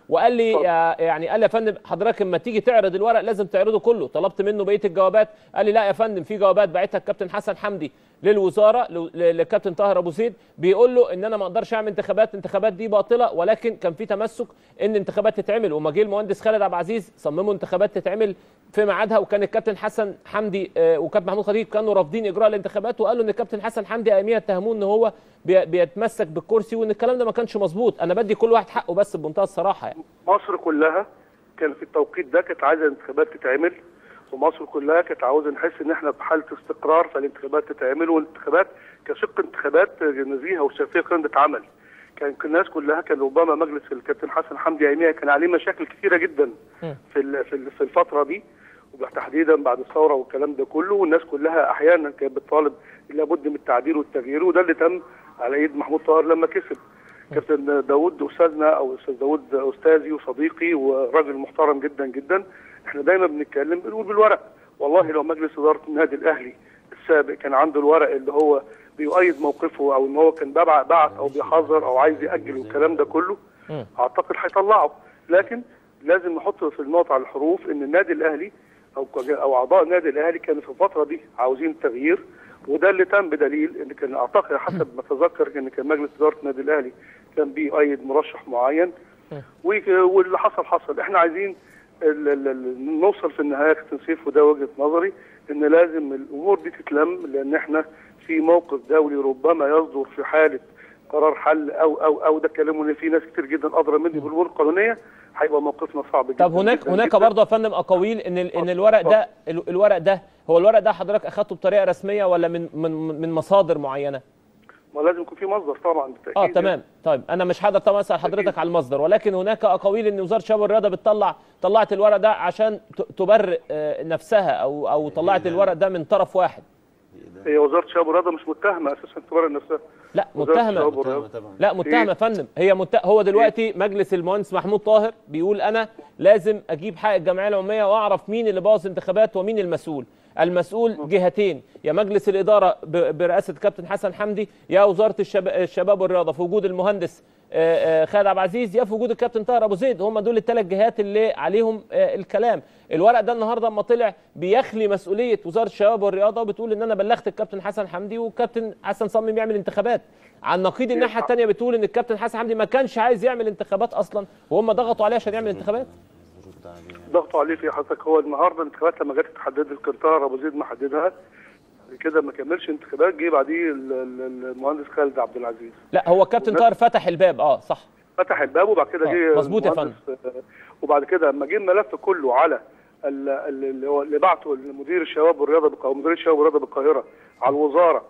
وقال لي يا- يعني قال لي يا فندم حضرتك لما تيجي تعرض الورق لازم تعرضه كله طلبت منه بقيه الجوابات قال لي لا يا فندم في جوابات بعتها الكابتن حسن حمدي للوزاره ل- ل- للكابتن طاهر ابو زيد بيقول له ان انا ما اقدرش اعمل انتخابات الانتخابات دي باطله ولكن كان في تمسك ان انتخابات تتعمل وما جه المهندس خالد عبد العزيز صمموا انتخابات تتعمل في ميعادها وكان الكابتن حسن حمدي آه، وكابتن محمود خطيب كانوا رافضين اجراء الانتخابات وقالوا ان الكابتن حسن حمدي اياميها اتهموه ان هو بي- بيتمسك بالكرسي وان الكلام ده ما كانش مظبوط انا بدي كل واحد حقه بس بمنتهى الصراحه يعني مصر كلها كان في التوقيت ده كانت عايزه انتخابات تتعمل ومصر كلها كانت عاوزه نحس ان احنا في حاله استقرار فالانتخابات تتعمل والانتخابات كشق انتخابات نزيهه وشفافيه كانت تتعمل كان الناس كلها كان ربما مجلس الكابتن حسن حمدي اياميها كان عليه مشاكل كثيره جدا في ال- في ال- في الفتره دي وتحديدا بعد الثوره والكلام ده كله والناس كلها احيانا كانت بتطالب لابد من التعديل والتغيير وده اللي تم على ايد محمود طاهر لما كسب كابتن داوود استاذنا او استاذ داوود استاذي وصديقي وراجل محترم جدا جدا احنا دايما بنتكلم بنقول بالورق والله لو مجلس اداره النادي الاهلي السابق كان عنده الورق اللي هو بيؤيد موقفه او ان هو كان ببع- بعت او بيحذر او عايز ياجل والكلام ده كله اعتقد هيطلعه لكن لازم نحط في النقطه على الحروف ان النادي الاهلي او او اعضاء النادي الاهلي كانوا في الفتره دي عاوزين تغيير وده اللي تم بدليل ان كان اعتقد حسب ما اتذكر ان كان مجلس اداره النادي الاهلي كان بيؤيد مرشح معين وك- واللي حصل حصل احنا عايزين ال- ال- ال- نوصل في النهايه يا كابتن سيف وده وجهه نظري ان لازم الامور دي تتلم لان احنا في موقف دولي ربما يصدر في حاله قرار حل او او او ده كلامه ان في ناس كتير جدا ادرى مني بالامور القانونيه هيبقى موقفنا صعب جدا طب هناك جداً هناك جداً. برضه يا فندم اقاويل ان ال- ان الورق ده ال- الورق ده هو الورق ده حضرتك اخدته بطريقه رسميه ولا من من من مصادر معينه؟ ما لازم يكون في مصدر طبعا بالتاكيد اه تمام طيب انا مش هقدر طبعا اسال حضرتك على المصدر ولكن هناك اقاويل ان وزاره الشباب والرياضه بتطلع طلعت الورق ده عشان ت- تبرئ آه، نفسها او او طلعت الورق ده من طرف واحد هي وزاره الشباب والرياضه مش متهمه اساسا تبرر نفسها لا وزارة متهمه الشباب والرياضة. لا متهمه يا فندم هي مت... هو دلوقتي مجلس المهندس محمود طاهر بيقول انا لازم اجيب حق الجمعيه العموميه واعرف مين اللي باظ انتخابات ومين المسؤول المسؤول جهتين يا مجلس الاداره ب... برئاسه الكابتن حسن حمدي يا وزاره الشب... الشباب والرياضه في وجود المهندس آه، آه، خالد عبد العزيز يا في وجود الكابتن طاهر ابو زيد هم دول الثلاث جهات اللي عليهم آه، الكلام الورق ده النهارده اما طلع بيخلي مسؤوليه وزاره الشباب والرياضه وبتقول ان انا بلغت الكابتن حسن حمدي والكابتن حسن صمم يعمل انتخابات على النقيض الناحيه الثانيه بتقول ان الكابتن حسن حمدي ما كانش عايز يعمل انتخابات اصلا وهم ضغطوا عليه عشان يعمل انتخابات ضغطوا عليه في حضرتك هو النهارده الانتخابات لما جت تحدد القنطار ابو زيد ما حددها كده ما كملش انتخابات جه بعديه ال- ال- المهندس خالد عبد العزيز لا هو الكابتن طاهر فتح الباب اه صح فتح الباب وبعد كده آه، جه مظبوط يا المهندس، آه، وبعد كده لما جه الملف كله على ال- ال- اللي هو اللي بعته لمدير الشباب والرياضه بالقاهره مدير الشباب والرياضه بالقاهره على الوزاره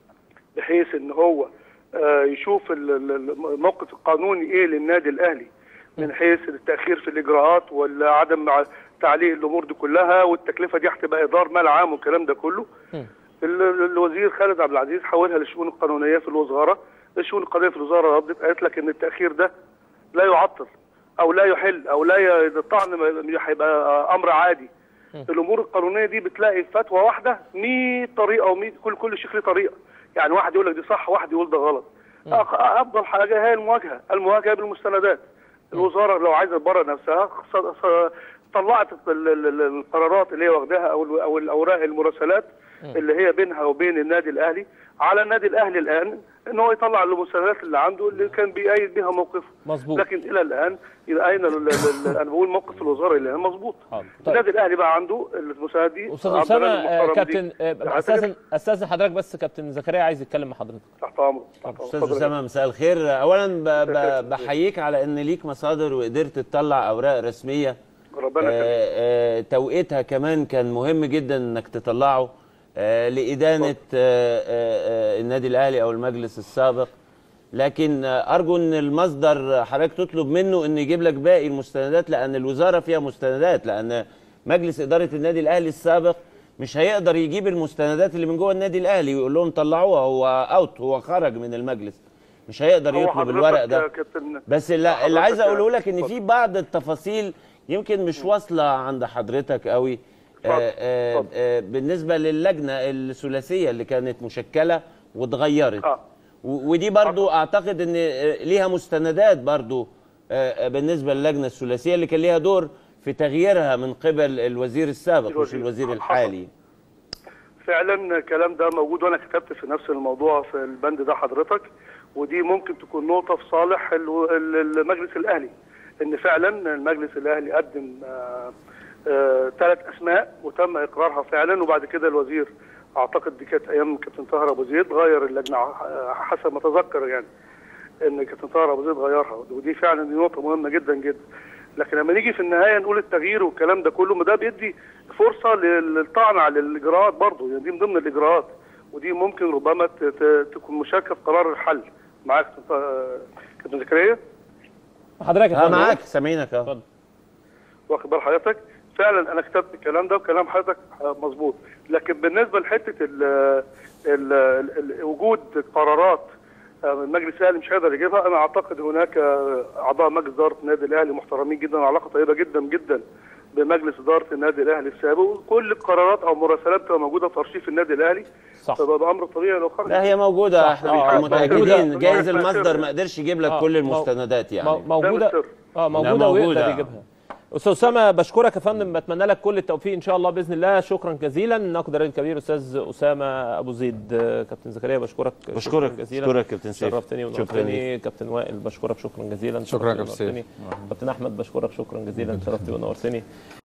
بحيث ان هو آه، يشوف ال- ال- الموقف القانوني ايه للنادي الاهلي من حيث التاخير في الاجراءات ولا عدم مع- تعليق الامور دي كلها والتكلفه دي هتبقى ادار مال عام والكلام ده كله ال- الوزير خالد عبد العزيز حولها للشؤون القانونيه في الوزاره الشؤون القانونيه في الوزاره ردت قالت لك ان التاخير ده لا يعطل او لا يحل او لا ي- الطعن م- هيبقى امر عادي الامور القانونيه دي بتلاقي فتوى واحده 100 طريقه و100 كل كل شيخ ليه طريقه يعني واحد يقول لك دي صح واحد يقول ده غلط أق- افضل حاجه هي المواجهه المواجهه بالمستندات الوزاره لو عايزه تبرر نفسها ص- ص- طلعت ال- ال- ال- القرارات اللي هي واخداها او ال- او الاوراق المراسلات اللي هي بينها وبين النادي الاهلي على النادي الاهلي الان ان هو يطلع المستندات اللي عنده اللي كان بيأيد بها موقفه مظبوط لكن الى الان الى اين ال- ال- ال- انا بقول موقف الوزاره الى الان مظبوط النادي الاهلي بقى عنده المساعدات دي استاذ عبد اسامه الغني آه، المحترم دي. كابتن آه، استاذن استاذن حضرتك بس كابتن زكريا عايز يتكلم مع حضرتك تحت امرك تحت استاذ اسامه مساء الخير اولا ب- ب- بحييك على ان ليك مصادر وقدرت تطلع اوراق رسميه ربنا آه، آه، توقيتها كمان كان مهم جدا انك تطلعه آه، لادانه آه، آه، آه، النادي الاهلي او المجلس السابق لكن آه، ارجو ان المصدر حضرتك تطلب منه انه يجيب لك باقي المستندات لان الوزاره فيها مستندات لان مجلس اداره النادي الاهلي السابق مش هيقدر يجيب المستندات اللي من جوه النادي الاهلي ويقول لهم طلعوها هو اوت هو خرج من المجلس مش هيقدر هو يطلب حضرتك الورق يا ده كابتن بس اللي, اللي عايز حضرتك- اقوله لك ان في بعض التفاصيل يمكن مش واصله عند حضرتك قوي آه آه آه بالنسبه للجنه الثلاثيه اللي كانت مشكله واتغيرت و- ودي برضو اعتقد ان آه، ليها مستندات برضو آه، آه، بالنسبه للجنه الثلاثيه اللي كان ليها دور في تغييرها من قبل الوزير السابق مش الوزير الحالي فعلا الكلام ده موجود وانا كتبت في نفس الموضوع في البند ده حضرتك ودي ممكن تكون نقطه في صالح ال- ال- المجلس الاهلي ان فعلا المجلس الاهلي قدم ثلاث اسماء وتم اقرارها فعلا وبعد كده الوزير اعتقد دي كانت ايام كابتن طاهر ابو زيد غير اللجنه آه، حسب ما اتذكر يعني ان كابتن طاهر ابو زيد غيرها ودي فعلا دي نقطه مهمه جدا جدا لكن لما نيجي في النهايه نقول التغيير والكلام ده كله ما ده بيدي فرصه للطعن على الاجراءات برضه يعني دي من ضمن الاجراءات ودي ممكن ربما ت- ت- تكون مشاركه في قرار الحل معاك كابتن طه- كابتن زكريا حضرتك يا آه، فندم. معاك سامعينك اه واخد بال حضرتك فعلا انا كتبت الكلام ده وكلام حضرتك مظبوط لكن بالنسبه لحته ال ال ال وجود قرارات آه، المجلس الاهلي مش هيقدر يجيبها انا اعتقد هناك آه، اعضاء مجلس اداره النادي الاهلي محترمين جدا وعلاقه طيبه جدا جدا بمجلس اداره النادي الاهلي السابق وكل القرارات او مراسلات بتبقى موجوده في ارشيف النادي الاهلي صح فبقى بامر طبيعي لو خرج لا هي موجوده صح. احنا آه، متاكدين موجودة. جايز موجودة. المصدر ما قدرش يجيب لك آه، كل مو- المستندات يعني مو- موجوده اه موجوده لا، ويقدر موجودة. يجيبها استاذ اسامه بشكرك يا فندم بتمنى لك كل التوفيق ان شاء الله باذن الله شكرا جزيلا الناقد الرياضي الكبير استاذ اسامه ابو زيد آه، كابتن زكريا بشكرك بشكرك. شكراً جزيلا بشكرك كابتن سيف. شرفتني شكراً ونورتني ليك. كابتن وائل بشكرك شكرا جزيلا شكراً يا شرفتني كابتن سيف. ونورتني. كابتن احمد بشكرك شكرا جزيلا شرفتني ونورتني